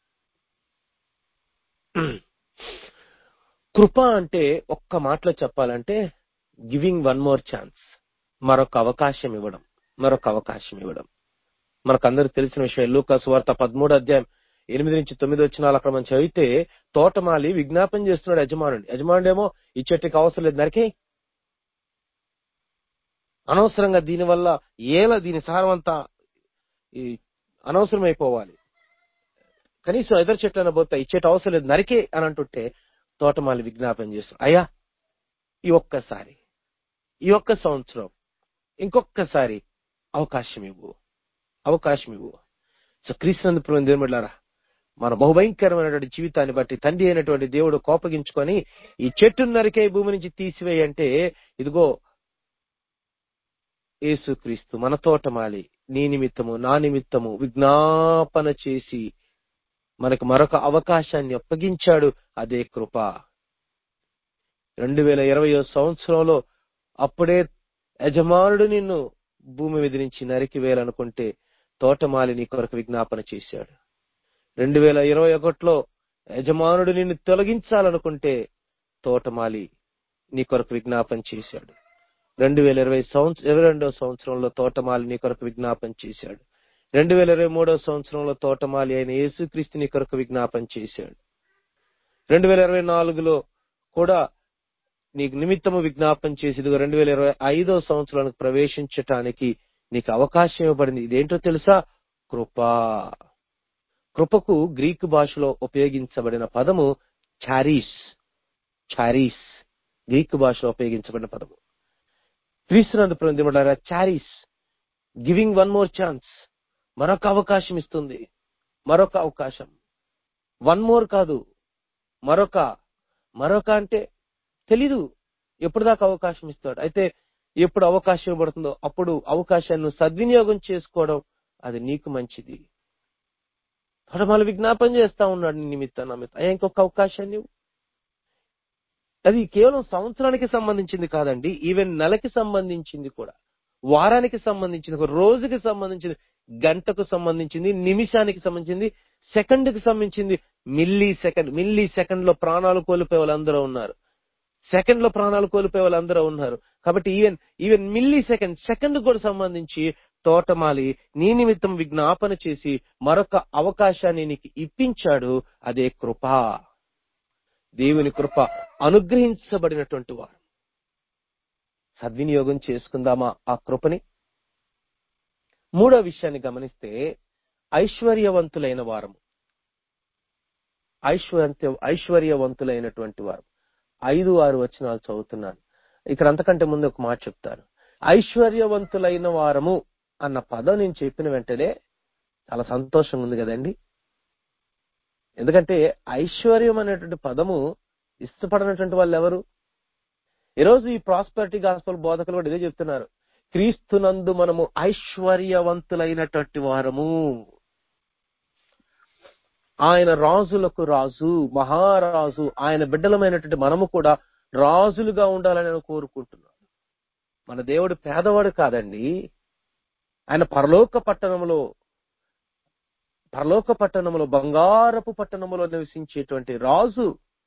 కృప అంటే ఒక్క మాటలో చెప్పాలంటే గివింగ్ వన్ మోర్ ఛాన్స్ మరొక అవకాశం ఇవ్వడం మరొక అవకాశం ఇవ్వడం మనకు అందరికి తెలిసిన విషయం లూకాసు వార్త పదమూడు అధ్యాయం ఎనిమిది నుంచి తొమ్మిది వచ్చినాలు అక్కడ మనం చదివితే తోటమాలి విజ్ఞాపం చేస్తున్నాడు యజమానుడు యజమానుడేమో ఈ చెట్టుకి అవసరం లేదు నరికే అనవసరంగా దీనివల్ల ఏల దీని సారం అంతా ఈ అనవసరమైపోవాలి కనీసం ఎదురు చెట్లన పోతే ఈ చెట్టు అవసరం లేదు నరికే అని అంటుంటే తోటమాలి విజ్ఞాపం చేస్తాడు అయ్యా ఈ ఒక్కసారి ఈ ఒక్క సంవత్సరం ఇంకొక్కసారి అవకాశం ఇవ్వు అవకాశం ఇవ్వు సో క్రీస్తునందు దేవుడులారా మన బహుభయంకరమైనటువంటి జీవితాన్ని బట్టి తండ్రి అయినటువంటి దేవుడు కోపగించుకొని ఈ చెట్టు నరికే భూమి నుంచి తీసివేయంటే ఇదిగో యేసుక్రీస్తు మన తోటమాలి నీ నిమిత్తము నా నిమిత్తము విజ్ఞాపన చేసి మనకు మరొక అవకాశాన్ని అప్పగించాడు అదే కృప రెండు వేల ఇరవయో సంవత్సరంలో అప్పుడే యజమానుడు నిన్ను భూమి మీద నుంచి నరికి వేయాలనుకుంటే తోటమాలి నీ కొరకు విజ్ఞాపన చేశాడు రెండు వేల ఇరవై ఒకటిలో యజమానుడు నిన్ను తొలగించాలనుకుంటే తోటమాలి నీ కొరకు విజ్ఞాపన చేశాడు రెండు వేల ఇరవై సంవత్సరం ఇరవై రెండవ సంవత్సరంలో తోటమాలి నీ కొరకు విజ్ఞాపన చేశాడు రెండు వేల ఇరవై మూడవ సంవత్సరంలో తోటమాలి అయిన యేసుక్రీస్తు నీ కొరకు విజ్ఞాపన చేశాడు రెండు వేల ఇరవై నాలుగులో కూడా నీకు నిమిత్తము విజ్ఞాపన చేసి ఇదిగో రెండు వేల ఇరవై ఐదో సంవత్సరానికి ప్రవేశించటానికి నీకు అవకాశం ఇవ్వబడింది ఇదేంటో తెలుసా కృప కృపకు గ్రీకు భాషలో ఉపయోగించబడిన పదము చారీస్ చారీస్ గ్రీక్ భాషలో ఉపయోగించబడిన పదము క్రీస్తునందు పొందిబడారా చారీస్ గివింగ్ వన్ మోర్ ఛాన్స్ మరొక అవకాశం ఇస్తుంది మరొక అవకాశం వన్ మోర్ కాదు మరొక మరొక అంటే తెలీదు ఎప్పుడు దాకా అవకాశం ఇస్తాడు అయితే ఎప్పుడు అవకాశం ఇవ్వబడుతుందో అప్పుడు అవకాశాన్ని సద్వినియోగం చేసుకోవడం అది నీకు మంచిది మళ్ళీ విజ్ఞాపం చేస్తా ఉన్నాడు నీ నిమిత్తం నా మిత్తం అయ్యా ఇంకొక అవకాశాన్ని ఇవ్వు. అది కేవలం సంవత్సరానికి సంబంధించింది కాదండి ఈవెన్ నెలకి సంబంధించింది కూడా వారానికి సంబంధించింది ఒక రోజుకి సంబంధించింది గంటకు సంబంధించింది నిమిషానికి సంబంధించింది సెకండ్ కి సంబంధించింది మిల్లీ సెకండ్ మిల్లీ సెకండ్ లో ప్రాణాలు కోల్పోయే వాళ్ళందరూ ఉన్నారు సెకండ్ లో ప్రాణాలు కోల్పోయే వాళ్ళందరూ ఉన్నారు కాబట్టి even even millisecond second కూడా సంబంధించి తోటమాలి నీ నిమిత్తం విజ్ఞాపన చేసి మరొక అవకాశాన్ని నీకు ఇప్పించాడు అదే కృప దేవుని కృప అనుగ్రహించబడినటువంటి వారు సద్వినియోగం చేసుకుందామా ఆ కృపని మూడో విషయాన్ని గమనిస్తే ఐశ్వర్యవంతులైన వారము ఐశ్వర్య ఐశ్వర్యవంతులైనటువంటి వారు ఐదు ఆరు వచనాలు చదువుతున్నాను ఇక్కడ అంతకంటే ముందు ఒక మాట చెప్తాను ఐశ్వర్యవంతులైన వారము అన్న పదం నేను చెప్పిన వెంటనే చాలా సంతోషంగా ఉంది కదండి ఎందుకంటే ఐశ్వర్యం అనేటువంటి పదము ఇష్టపడినటువంటి వాళ్ళు ఎవరు ఈరోజు ఈ ప్రాస్పరిటీ గాస్పల్ బోధకులు కూడా ఇదే చెప్తున్నారు క్రీస్తునందు మనము ఐశ్వర్యవంతులైనటువంటి వారము ఆయన రాజులకు రాజు మహారాజు ఆయన బిడ్డలమైనటువంటి మనము కూడా రాజులుగా ఉండాలని నేను కోరుకుంటున్నాను మన దేవుడు పేదవాడు కాదండి ఆయన పరలోక పట్టణంలో పరలోక పట్టణంలో బంగారపు పట్టణంలో నివసించేటువంటి రాజు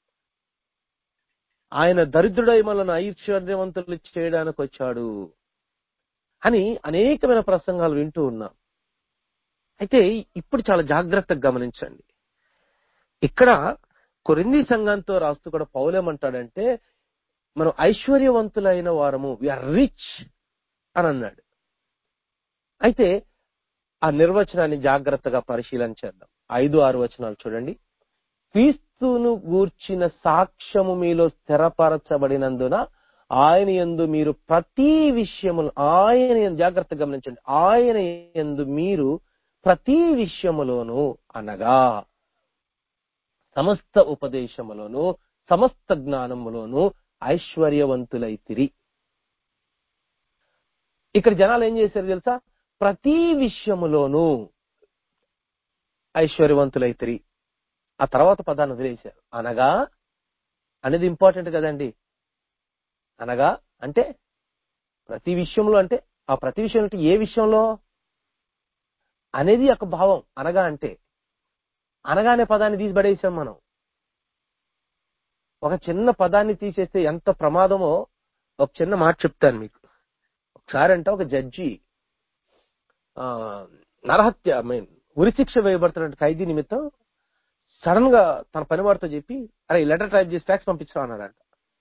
ఆయన దరిద్రుడై మనల్ని ఐశ్వర్యవంతులు చేయడానికి వచ్చాడు అని అనేకమైన ప్రసంగాలు వింటూ ఉన్నాం అయితే ఇప్పుడు చాలా జాగ్రత్తగా గమనించండి ఇక్కడ కొరింది సంఘంతో రాస్తూ కూడా పౌలేమంటాడంటే మనం ఐశ్వర్యవంతులైన వారము విఆర్ రిచ్ అని అన్నాడు అయితే ఆ నిర్వచనాన్ని జాగ్రత్తగా పరిశీలన చేద్దాం ఐదు ఆరు వచనాలు చూడండి క్రీస్తును గూర్చిన సాక్ష్యము మీలో స్థిరపరచబడినందున ఆయన యందు మీరు ప్రతి విషయములు ఆయన యందు- జాగ్రత్తగా గమనించండి ఆయన యందు మీరు ప్రతి విషయములోను అనగా సమస్త ఉపదేశములోను సమస్త జ్ఞానములోను ఐశ్వర్యవంతులైతిరి ఇక్కడ జనాలు ఏం చేశారు తెలుసా ప్రతి విషయములోను ఐశ్వర్యవంతులైతిరి ఆ తర్వాత పదాన్ని వదిలేశారు అనగా అనేది ఇంపార్టెంట్ కదండి అనగా అంటే ప్రతి విషయంలో అంటే ఆ ప్రతి విషయం అంటే ఏ విషయంలో అనేది ఒక భావం అనగా అంటే అనగానే పదాన్ని తీసి పడేసాం మనం ఒక చిన్న పదాన్ని తీసేస్తే ఎంత ప్రమాదమో ఒక చిన్న మాట చెప్తాను మీకు ఒకసారి అంటే ఒక జడ్జి ఆ, నరహత్య మీన్ ఉరిశిక్ష వేయబడుతున్న ఖైదీ నిమిత్తం సడన్ గా తన పనివాడితో చెప్పి అరే ఈ లెటర్ టైప్ చేసి ఫ్యాక్స్ పంపించరా అన్నాడంట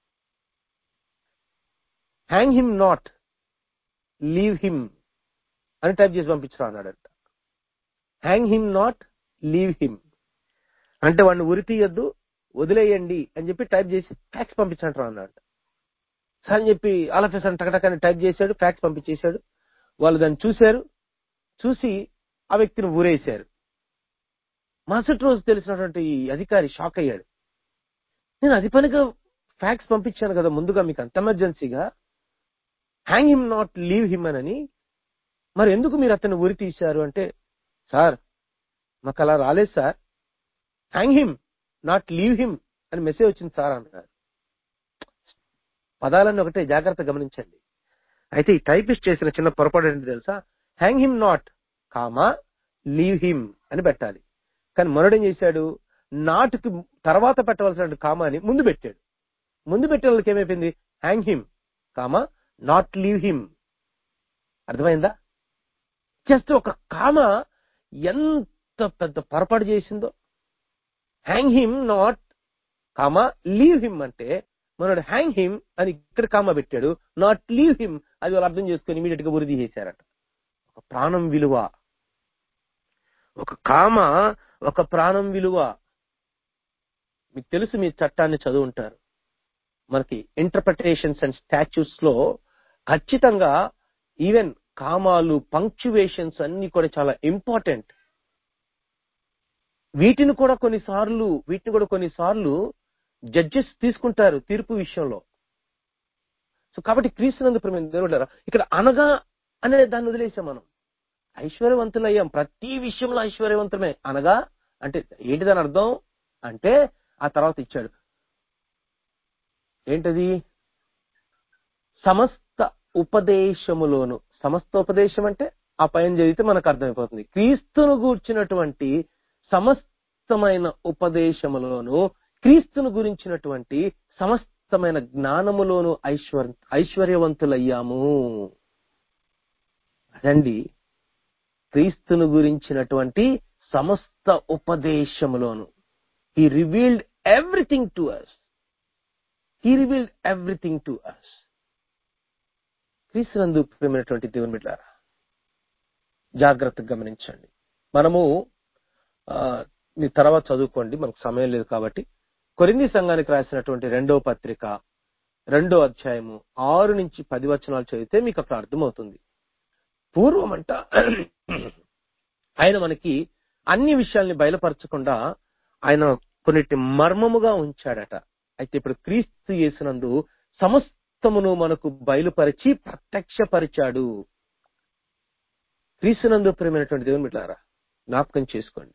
hang him not leave him అని టైప్ చేసి పంపించరా అన్నాడంట hang him not leave him అంటే వాడిని ఉరి తీయద్దు వదిలేయండి అని చెప్పి టైప్ చేసి ఫ్యాక్స్ పంపించంటారా అన్నాడు సరే అని చెప్పి ఆలోచిస్తాను టకటకని టైప్ చేశాడు ఫ్యాక్స్ పంపించేశాడు వాళ్ళు దాన్ని చూశారు చూసి ఆ వ్యక్తిని ఊరేశారు మరుసటి రోజు తెలిసినటువంటి ఈ అధికారి షాక్ అయ్యాడు నేను అది పనిగా ఫ్యాక్స్ పంపించాను కదా ముందుగా మీకు అంత ఎమర్జెన్సీగా hang him not leave him అని మరి ఎందుకు మీరు అతన్ని ఉరి తీశారు అంటే సార్ మాకు అలా రాలేదు sir hang him not leave him అని మెసేజ్ వచ్చింది సార్ అన్నారు పదాలన్నీ ఒకటే జాగ్రత్త గమనించండి అయితే ఈ టైపిస్ట్ చేసిన చిన్న పొరపాటు ఏంటి తెలుసా hang him not comma leave him అని పెట్టాలి కానీ మనుడేం చేశాడు నాటుకి తర్వాత పెట్టవలసిన కామా అని ముందు పెట్టాడు ముందు పెట్టే వాళ్ళకి ఏమైపోయింది hang him comma not leave him అర్థమైందా జస్ట్ ఒక కామ ఎంత పెద్ద పొరపాటు చేసిందో hang him not comma leave him అంటే మనోడు హ్యాంగ్ హిమ్ అని ఇక్కడ కామా పెట్టాడు నాట్ లీవ్ హిమ్ అది వాళ్ళు అర్థం చేసుకుని ఇమీడియట్ గా ఉరిది చేశారట ఒక ప్రాణం విలువ ఒక కామ ఒక ప్రాణం విలువ మీకు తెలుసు మీ చట్టాన్ని చదువుంటారు మనకి ఇంటర్ప్రిటేషన్స్ అండ్ స్టాచ్యూస్ లో ఖచ్చితంగా ఈవెన్ కామాలు పంక్చువేషన్స్ అన్ని కూడా చాలా ఇంపార్టెంట్ వీటిని కూడా కొన్నిసార్లు వీటిని కూడా కొన్నిసార్లు జడ్జెస్ తీసుకుంటారు తీర్పు విషయంలో సో కాబట్టి క్రీస్తునందు ప్రేమ దేవుడారా ఇక్కడ అనగా అనే దాన్ని వదిలేసాం మనం ఐశ్వర్యవంతులయ్యాం ప్రతి విషయంలో ఐశ్వర్యవంతమే అనగా అంటే ఏంటి దాని అర్థం అంటే ఆ తర్వాత ఇచ్చాడు ఏంటది సమస్త ఉపదేశములోను సమస్త ఉపదేశం అంటే ఆ పైన చదివితే మనకు అర్థమైపోతుంది క్రీస్తును గూర్చినటువంటి సమస్తమైన ఉపదేశములోను క్రీస్తును గురించినటువంటి సమస్తమైన జ్ఞానములోను ఐశ్వర్ ఐశ్వర్యవంతులయ్యాము అదండి క్రీస్తును గురించినటువంటి సమస్త ఉపదేశములోను he revealed everything to us he revealed everything to us క్రీస్తునందు ప్రేమైనటువంటి దేవుని బిడ్డారా జాగ్రత్తగా గమనించండి మనము ఆ, మీ తర్వాత చదువుకోండి మనకు సమయం లేదు కాబట్టి కొరింది సంఘానికి రాసినటువంటి రెండవ పత్రిక రెండో అధ్యాయము ఆరు నుంచి పది వచనాలు చదివితే మీకు అక్కడ అర్థమవుతుంది పూర్వం అంట ఆయన మనకి అన్ని విషయాల్ని బయలుపరచకుండా ఆయన కొన్నిటి మర్మముగా ఉంచాడట అయితే ఇప్పుడు క్రీస్తు చేసినందు సమస్తమును మనకు బయలుపరిచి ప్రత్యక్షపరిచాడు క్రీస్తునందు ప్రేమైనటువంటి దేవుని బిడ్డారా జ్ఞాపకం చేసుకోండి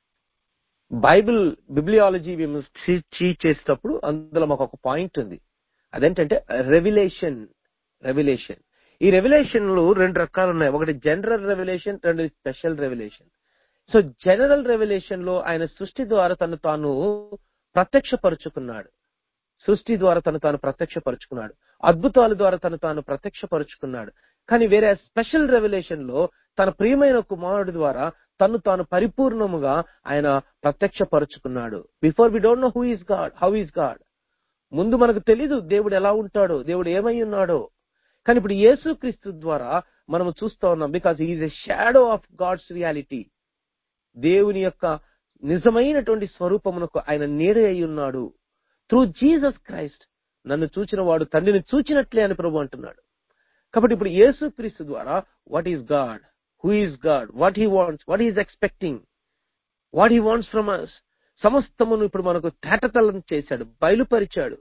బైబిల్ బిబ్లియాలజీ మేము టీచ్ చేసేటప్పుడు అందులో మాకు ఒక పాయింట్ ఉంది అదేంటంటే రెవిలేషన్ రెవిలేషన్ ఈ రెవిలేషన్లు రెండు రకాలు ఉన్నాయి ఒకటి జనరల్ రెవిలేషన్ రెండు special revelation so general revelation లో ఆయన సృష్టి ద్వారా తను తాను ప్రత్యక్షపరుచుకున్నాడు సృష్టి ద్వారా తను తాను ప్రత్యక్షపరుచుకున్నాడు అద్భుతాల ద్వారా తను తాను ప్రత్యక్షపరుచుకున్నాడు కానీ వేరే స్పెషల్ రెవల్యూషన్ లో తన ప్రియమైన కుమారుడి ద్వారా తను తాను పరిపూర్ణముగా ఆయన ప్రత్యక్షపరుచుకున్నాడు before we don't know who is God how is God ముందు మనకు తెలీదు దేవుడు ఎలా ఉంటాడో దేవుడు ఏమై ఉన్నాడో కానీ ఇప్పుడు యేసుక్రీస్తు ద్వారా మనం చూస్తా ఉన్నాం because is a shadow of God's reality దేవుని యొక్క నిజమైనటువంటి స్వరూపమునకు ఆయన నీడ అయి ఉన్నాడు త్రూ జీసస్ క్రైస్ట్ నన్ను చూచిన వాడు తండ్రిని చూచినట్లే అని ప్రభు అంటున్నాడు కాబట్టి ఇప్పుడు యేసుక్రీస్తు ద్వారా what is God who is God what he wants what is expecting what he wants from us సమస్తమును ఇప్పుడు మనకు తేటతలం చేశాడు బయలుపరిచాడు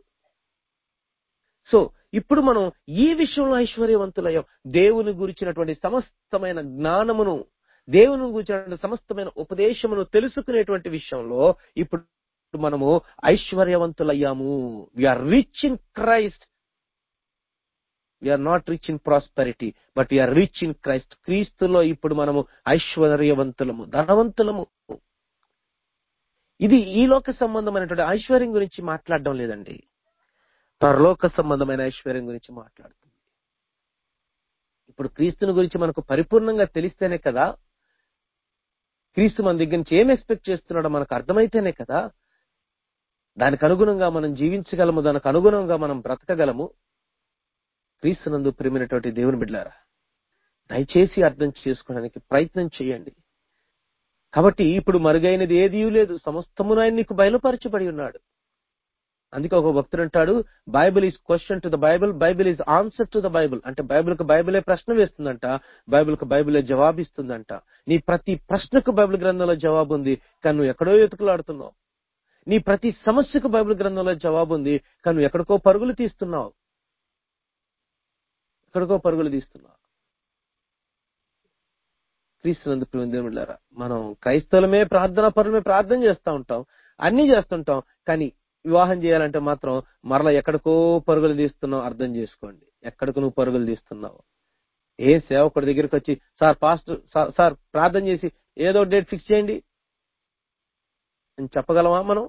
సో ఇప్పుడు మనం ఈ విషయంలో ఐశ్వర్యవంతులయ్యాం దేవుని గురించినటువంటి సమస్తమైన జ్ఞానమును దేవుని గురించిన సమస్తమైన ఉపదేశమును తెలుసుకునేటువంటి విషయంలో ఇప్పుడు మనము ఐశ్వర్యవంతులయ్యాము we are rich in Christ we are not rich in prosperity but we are rich in Christ క్రీస్తులో ఇప్పుడు మనము ఐశ్వర్యవంతులము ధనవంతులము ఇది ఈ లోక సంబంధమైనటువంటి ఐశ్వర్యం గురించి మాట్లాడడం లేదండి పరలోక సంబంధమైన ఐశ్వర్యం గురించి మాట్లాడుతుంది ఇప్పుడు క్రీస్తుని గురించి మనకు పరిపూర్ణంగా తెలిస్తేనే కదా క్రీస్తు మన దగ్గర నుంచి ఏం ఎక్స్పెక్ట్ చేస్తున్నాడో మనకు అర్థమైతేనే కదా దానికి అనుగుణంగా మనం జీవించగలము దానికి అనుగుణంగా మనం బ్రతకగలము క్రీస్తునందు ప్రేమినటువంటి దేవుని బిడ్డారా దయచేసి అర్థం చేసుకోవడానికి ప్రయత్నం చేయండి కాబట్టి ఇప్పుడు మరుగైనది ఏదీ లేదు సమస్తమును ఆయన నీకు బయలుపరచబడి ఉన్నాడు అందుకే ఒక భక్తుడు అంటాడు Bible is question to the Bible Bible is answer to the Bible అంటే బైబిల్ కు బైబిలే ప్రశ్న వేస్తుందంట బైబిల్ కు బైబిలే జవాబిస్తుందంట నీ ప్రతి ప్రశ్నకు బైబిల్ గ్రంథంలో జవాబు ఉంది కానీ నువ్వు ఎక్కడో ఎతుకులాడుతున్నావు నీ ప్రతి సమస్యకు బైబిల్ గ్రంథంలో జవాబు ఉంది కానీ నువ్వు ఎక్కడికో పరుగులు తీస్తున్నావు ఎక్కడికో పరుగులు తీస్తున్నావు క్రీస్తునందు దేవుళ్ళారా మనం క్రైస్తవులమే ప్రార్థనా పరులమే ప్రార్థన చేస్తూ ఉంటాం అన్ని చేస్తుంటాం కానీ వివాహం చేయాలంటే మాత్రం మరలా ఎక్కడికో పరుగులు తీస్తున్నావు అర్థం చేసుకోండి ఎక్కడికి నువ్వు పరుగులు తీస్తున్నావు ఏ సేవకుడి దగ్గరికి వచ్చి సార్ పాస్ట్ సార్ ప్రార్థన చేసి ఏదో డేట్ ఫిక్స్ చేయండి అని చెప్పగలమా మనం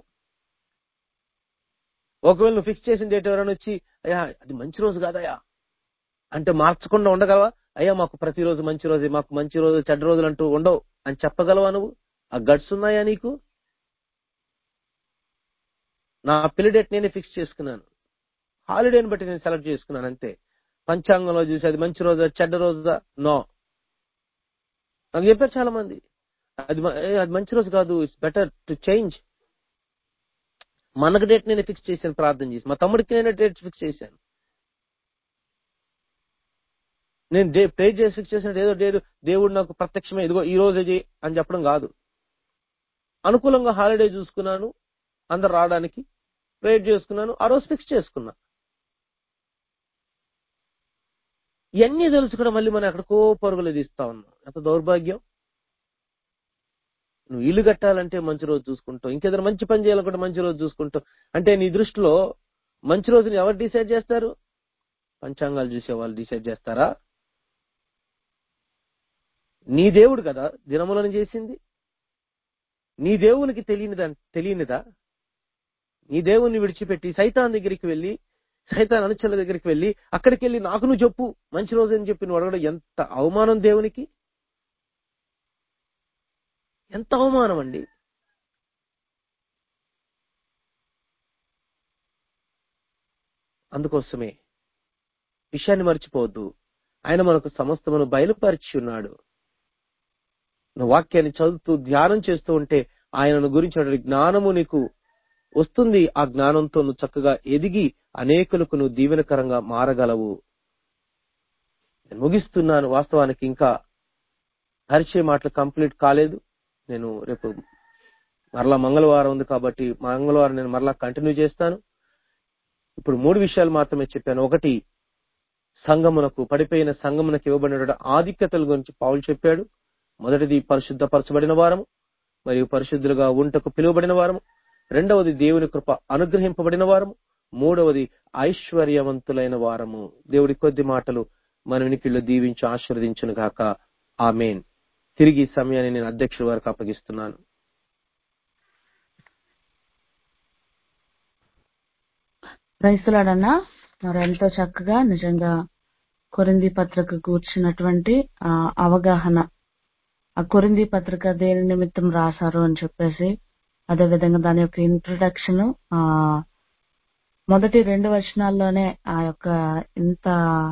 ఒకవేళ నువ్వు ఫిక్స్ చేసిన డేట్ ఎవరైనా వచ్చి అయ్యా అది మంచి రోజు కాదయ్యా అంటే మార్చకుండా ఉండగలవా అయ్యా మాకు ప్రతిరోజు మంచి రోజే మాకు మంచి రోజు చెడ్డ రోజులు అంటూ ఉండవు అని చెప్పగలవా నువ్వు ఆ గట్స్ ఉన్నాయా నీకు నా పెళ్లి డేట్ నేనే ఫిక్స్ చేసుకున్నాను హాలిడేని బట్టి నేను సెలెక్ట్ చేసుకున్నాను అంతే పంచాంగంలో చూసి అది మంచి రోజా చెడ్డ రోజా నో నాకు చెప్పారు చాలా మంది అది మ- ఏ, అది మంచి రోజు కాదు ఇట్స్ బెటర్ టు చేంజ్ మనకు డేట్ నేను ఫిక్స్ చేశాను ప్రార్థన చేసి మా తమ్ముడికి నేను డేట్ ఫిక్స్ చేశాను నేను డే ప్రే చేసి ఫిక్స్ చేసిన ఏదో డేట్ దేవుడు నాకు ప్రత్యక్షమే ఇదిగో ఈ రోజే చేయి అని చెప్పడం కాదు అనుకూలంగా హాలిడే చూసుకున్నాను అందరు రావడానికి ప్రేయర్ చేసుకున్నాను ఆ రోజు ఫిక్స్ చేసుకున్నా ఇవన్నీ తెలుసు కూడా మళ్ళీ మనం ఎక్కడికో పరుగులు తీస్తా ఉన్నాం ఎంత దౌర్భాగ్యం నువ్వు ఇల్లు కట్టాలంటే మంచి రోజు చూసుకుంటావు ఇంకేదైనా మంచి పని చేయాలనుకుంటే మంచి రోజు చూసుకుంటావు అంటే నీ దృష్టిలో మంచి రోజుని ఎవరు డిసైడ్ చేస్తారు పంచాంగాలు చూసే వాళ్ళు డిసైడ్ చేస్తారా నీ దేవుడు కదా దినములను చేసింది నీ దేవునికి తెలియనిదా తెలియనిదా నీ దేవుణ్ణి విడిచిపెట్టి సైతాన్ దగ్గరికి వెళ్ళి సైతాన్ అనుచరుల దగ్గరికి వెళ్ళి అక్కడికి వెళ్ళి నాకు నువ్వు చెప్పు మంచి రోజు అని చెప్పి నువ్వు అడగడం ఎంత అవమానం దేవునికి ఎంత అవమానం అండి అందుకోసమే విషయాన్ని మర్చిపోవద్దు ఆయన మనకు సమస్తమును బయలుపరిచి ఉన్నాడు నువ్వు వాక్యాన్ని చదువుతూ ధ్యానం చేస్తూ ఉంటే ఆయనను గురించి జ్ఞానము నీకు వస్తుంది ఆ జ్ఞానంతో నువ్వు చక్కగా ఎదిగి అనేకులకు నువ్వు దీవెనకరంగా మారగలవు నేను ముగిస్తున్నాను వాస్తవానికి ఇంకా పరిచయ మాటలు కంప్లీట్ కాలేదు నేను రేపు మరలా మంగళవారం ఉంది కాబట్టి మంగళవారం నేను మరలా కంటిన్యూ చేస్తాను ఇప్పుడు మూడు విషయాలు మాత్రమే చెప్పాను ఒకటి సంగమునకు పడిపోయిన సంగమునకు ఇవ్వబడిన ఆధిక్యతల గురించి పౌలు చెప్పాడు మొదటిది పరిశుద్ధపరచబడిన వారము మరియు పరిశుద్ధులుగా ఉంటకు పిలువబడిన వారము రెండవది దేవుని కృప అనుగ్రహింపబడిన వారము మూడవది ఐశ్వర్యవంతులైన వారము దేవుడి కొద్ది మాటలు మన వినికిళ్ళు దీవించి ఆశీర్వదించును గాక ఆమెన్ తిరిగి ఈ సమయాన్ని నేను అధ్యక్షుడి వారికి అప్పగిస్తున్నాను క్రైస్తులాడన్నా మరి ఎంతో చక్కగా నిజంగా కొరింది పత్రిక కూర్చున్నటువంటి ఆ అవగాహన ఆ కొరింది పత్రిక దేని నిమిత్తం రాశారు అని చెప్పేసి అదే విధంగా దాని యొక్క ఇంట్రొడక్షన్ ఆ మొదటి రెండు వచనాల్లోనే ఆ యొక్క ఇంత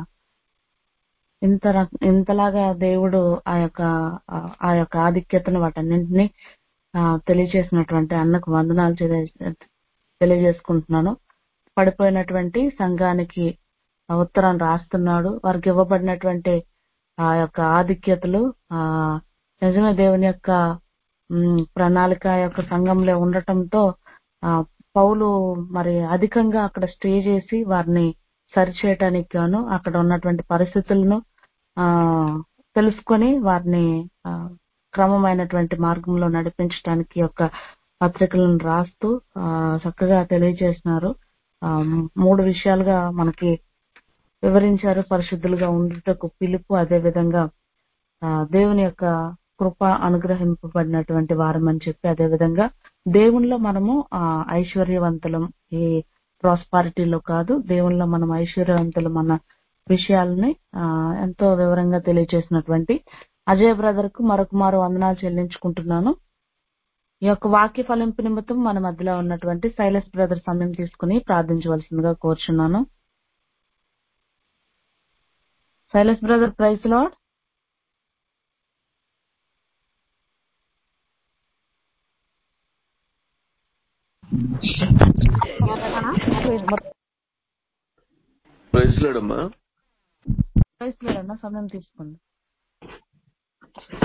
ఇంత రక- ఇంతలాగా దేవుడు ఆ యొక్క ఆ- ఆ యొక్క ఆధిక్యతను వాటన్నింటినీ ఆ, తెలియజేసినటువంటి అన్నకు వందనాలు తెలియ- తెలియజేసుకుంటున్నాను పడిపోయినటువంటి సంఘానికి ఆ ఉత్తరం రాస్తున్నాడు వారికి ఇవ్వబడినటువంటి ఆ యొక్క ఆధిక్యతలు ఆ నిజమే దేవుని యొక్క ఉమ్, ప్రణాళిక ఆ యొక్క సంఘంలో ఉండటంతో ఆ పౌలు మరి అధికంగా అక్కడ స్టే చేసి వారిని సరిచేయటానికి గాను అక్కడ ఉన్నటువంటి పరిస్థితులను ఆ తెలుసుకొని వారిని ఆ, క్రమమైనటువంటి మార్గంలో నడిపించడానికి యొక్క పత్రికలను రాస్తూ ఆ, చక్కగా తెలియజేసినారు ఆ, మూడు విషయాలుగా మనకి వివరించారు పరిశుద్ధులుగా ఉండుటకు పిలుపు అదే విధంగా ఆ, దేవుని యొక్క కృప అనుగ్రహింపబడినటువంటి వారం అని చెప్పి అదే విధంగా దేవునిలో మనము ఆ, ఐశ్వర్యవంతులం ఈ ప్రాస్పారిటీలో కాదు దేవునిలో మనం ఐశ్వర్యవంతులం అన్న విషయాలని ఆ, ఎంతో వివరంగా తెలియజేసినటువంటి అజయ్ బ్రదర్ కు మరొక మారు వందనాలు చెల్లించుకుంటున్నాను ఈ యొక్క వాక్య ఫలింపు నిమిత్తం మన మధ్యలో ఉన్నటువంటి శైలస్ బ్రదర్ సమయం తీసుకుని ప్రార్థించవలసిందిగా కోరుచున్నాను శైలస్ బ్రదర్ ప్రైస్ లాడ్ ప్రైజ్ లేడమ్మా ప్రైస్ లాడ్ అన్న సమయం తీసుకోండి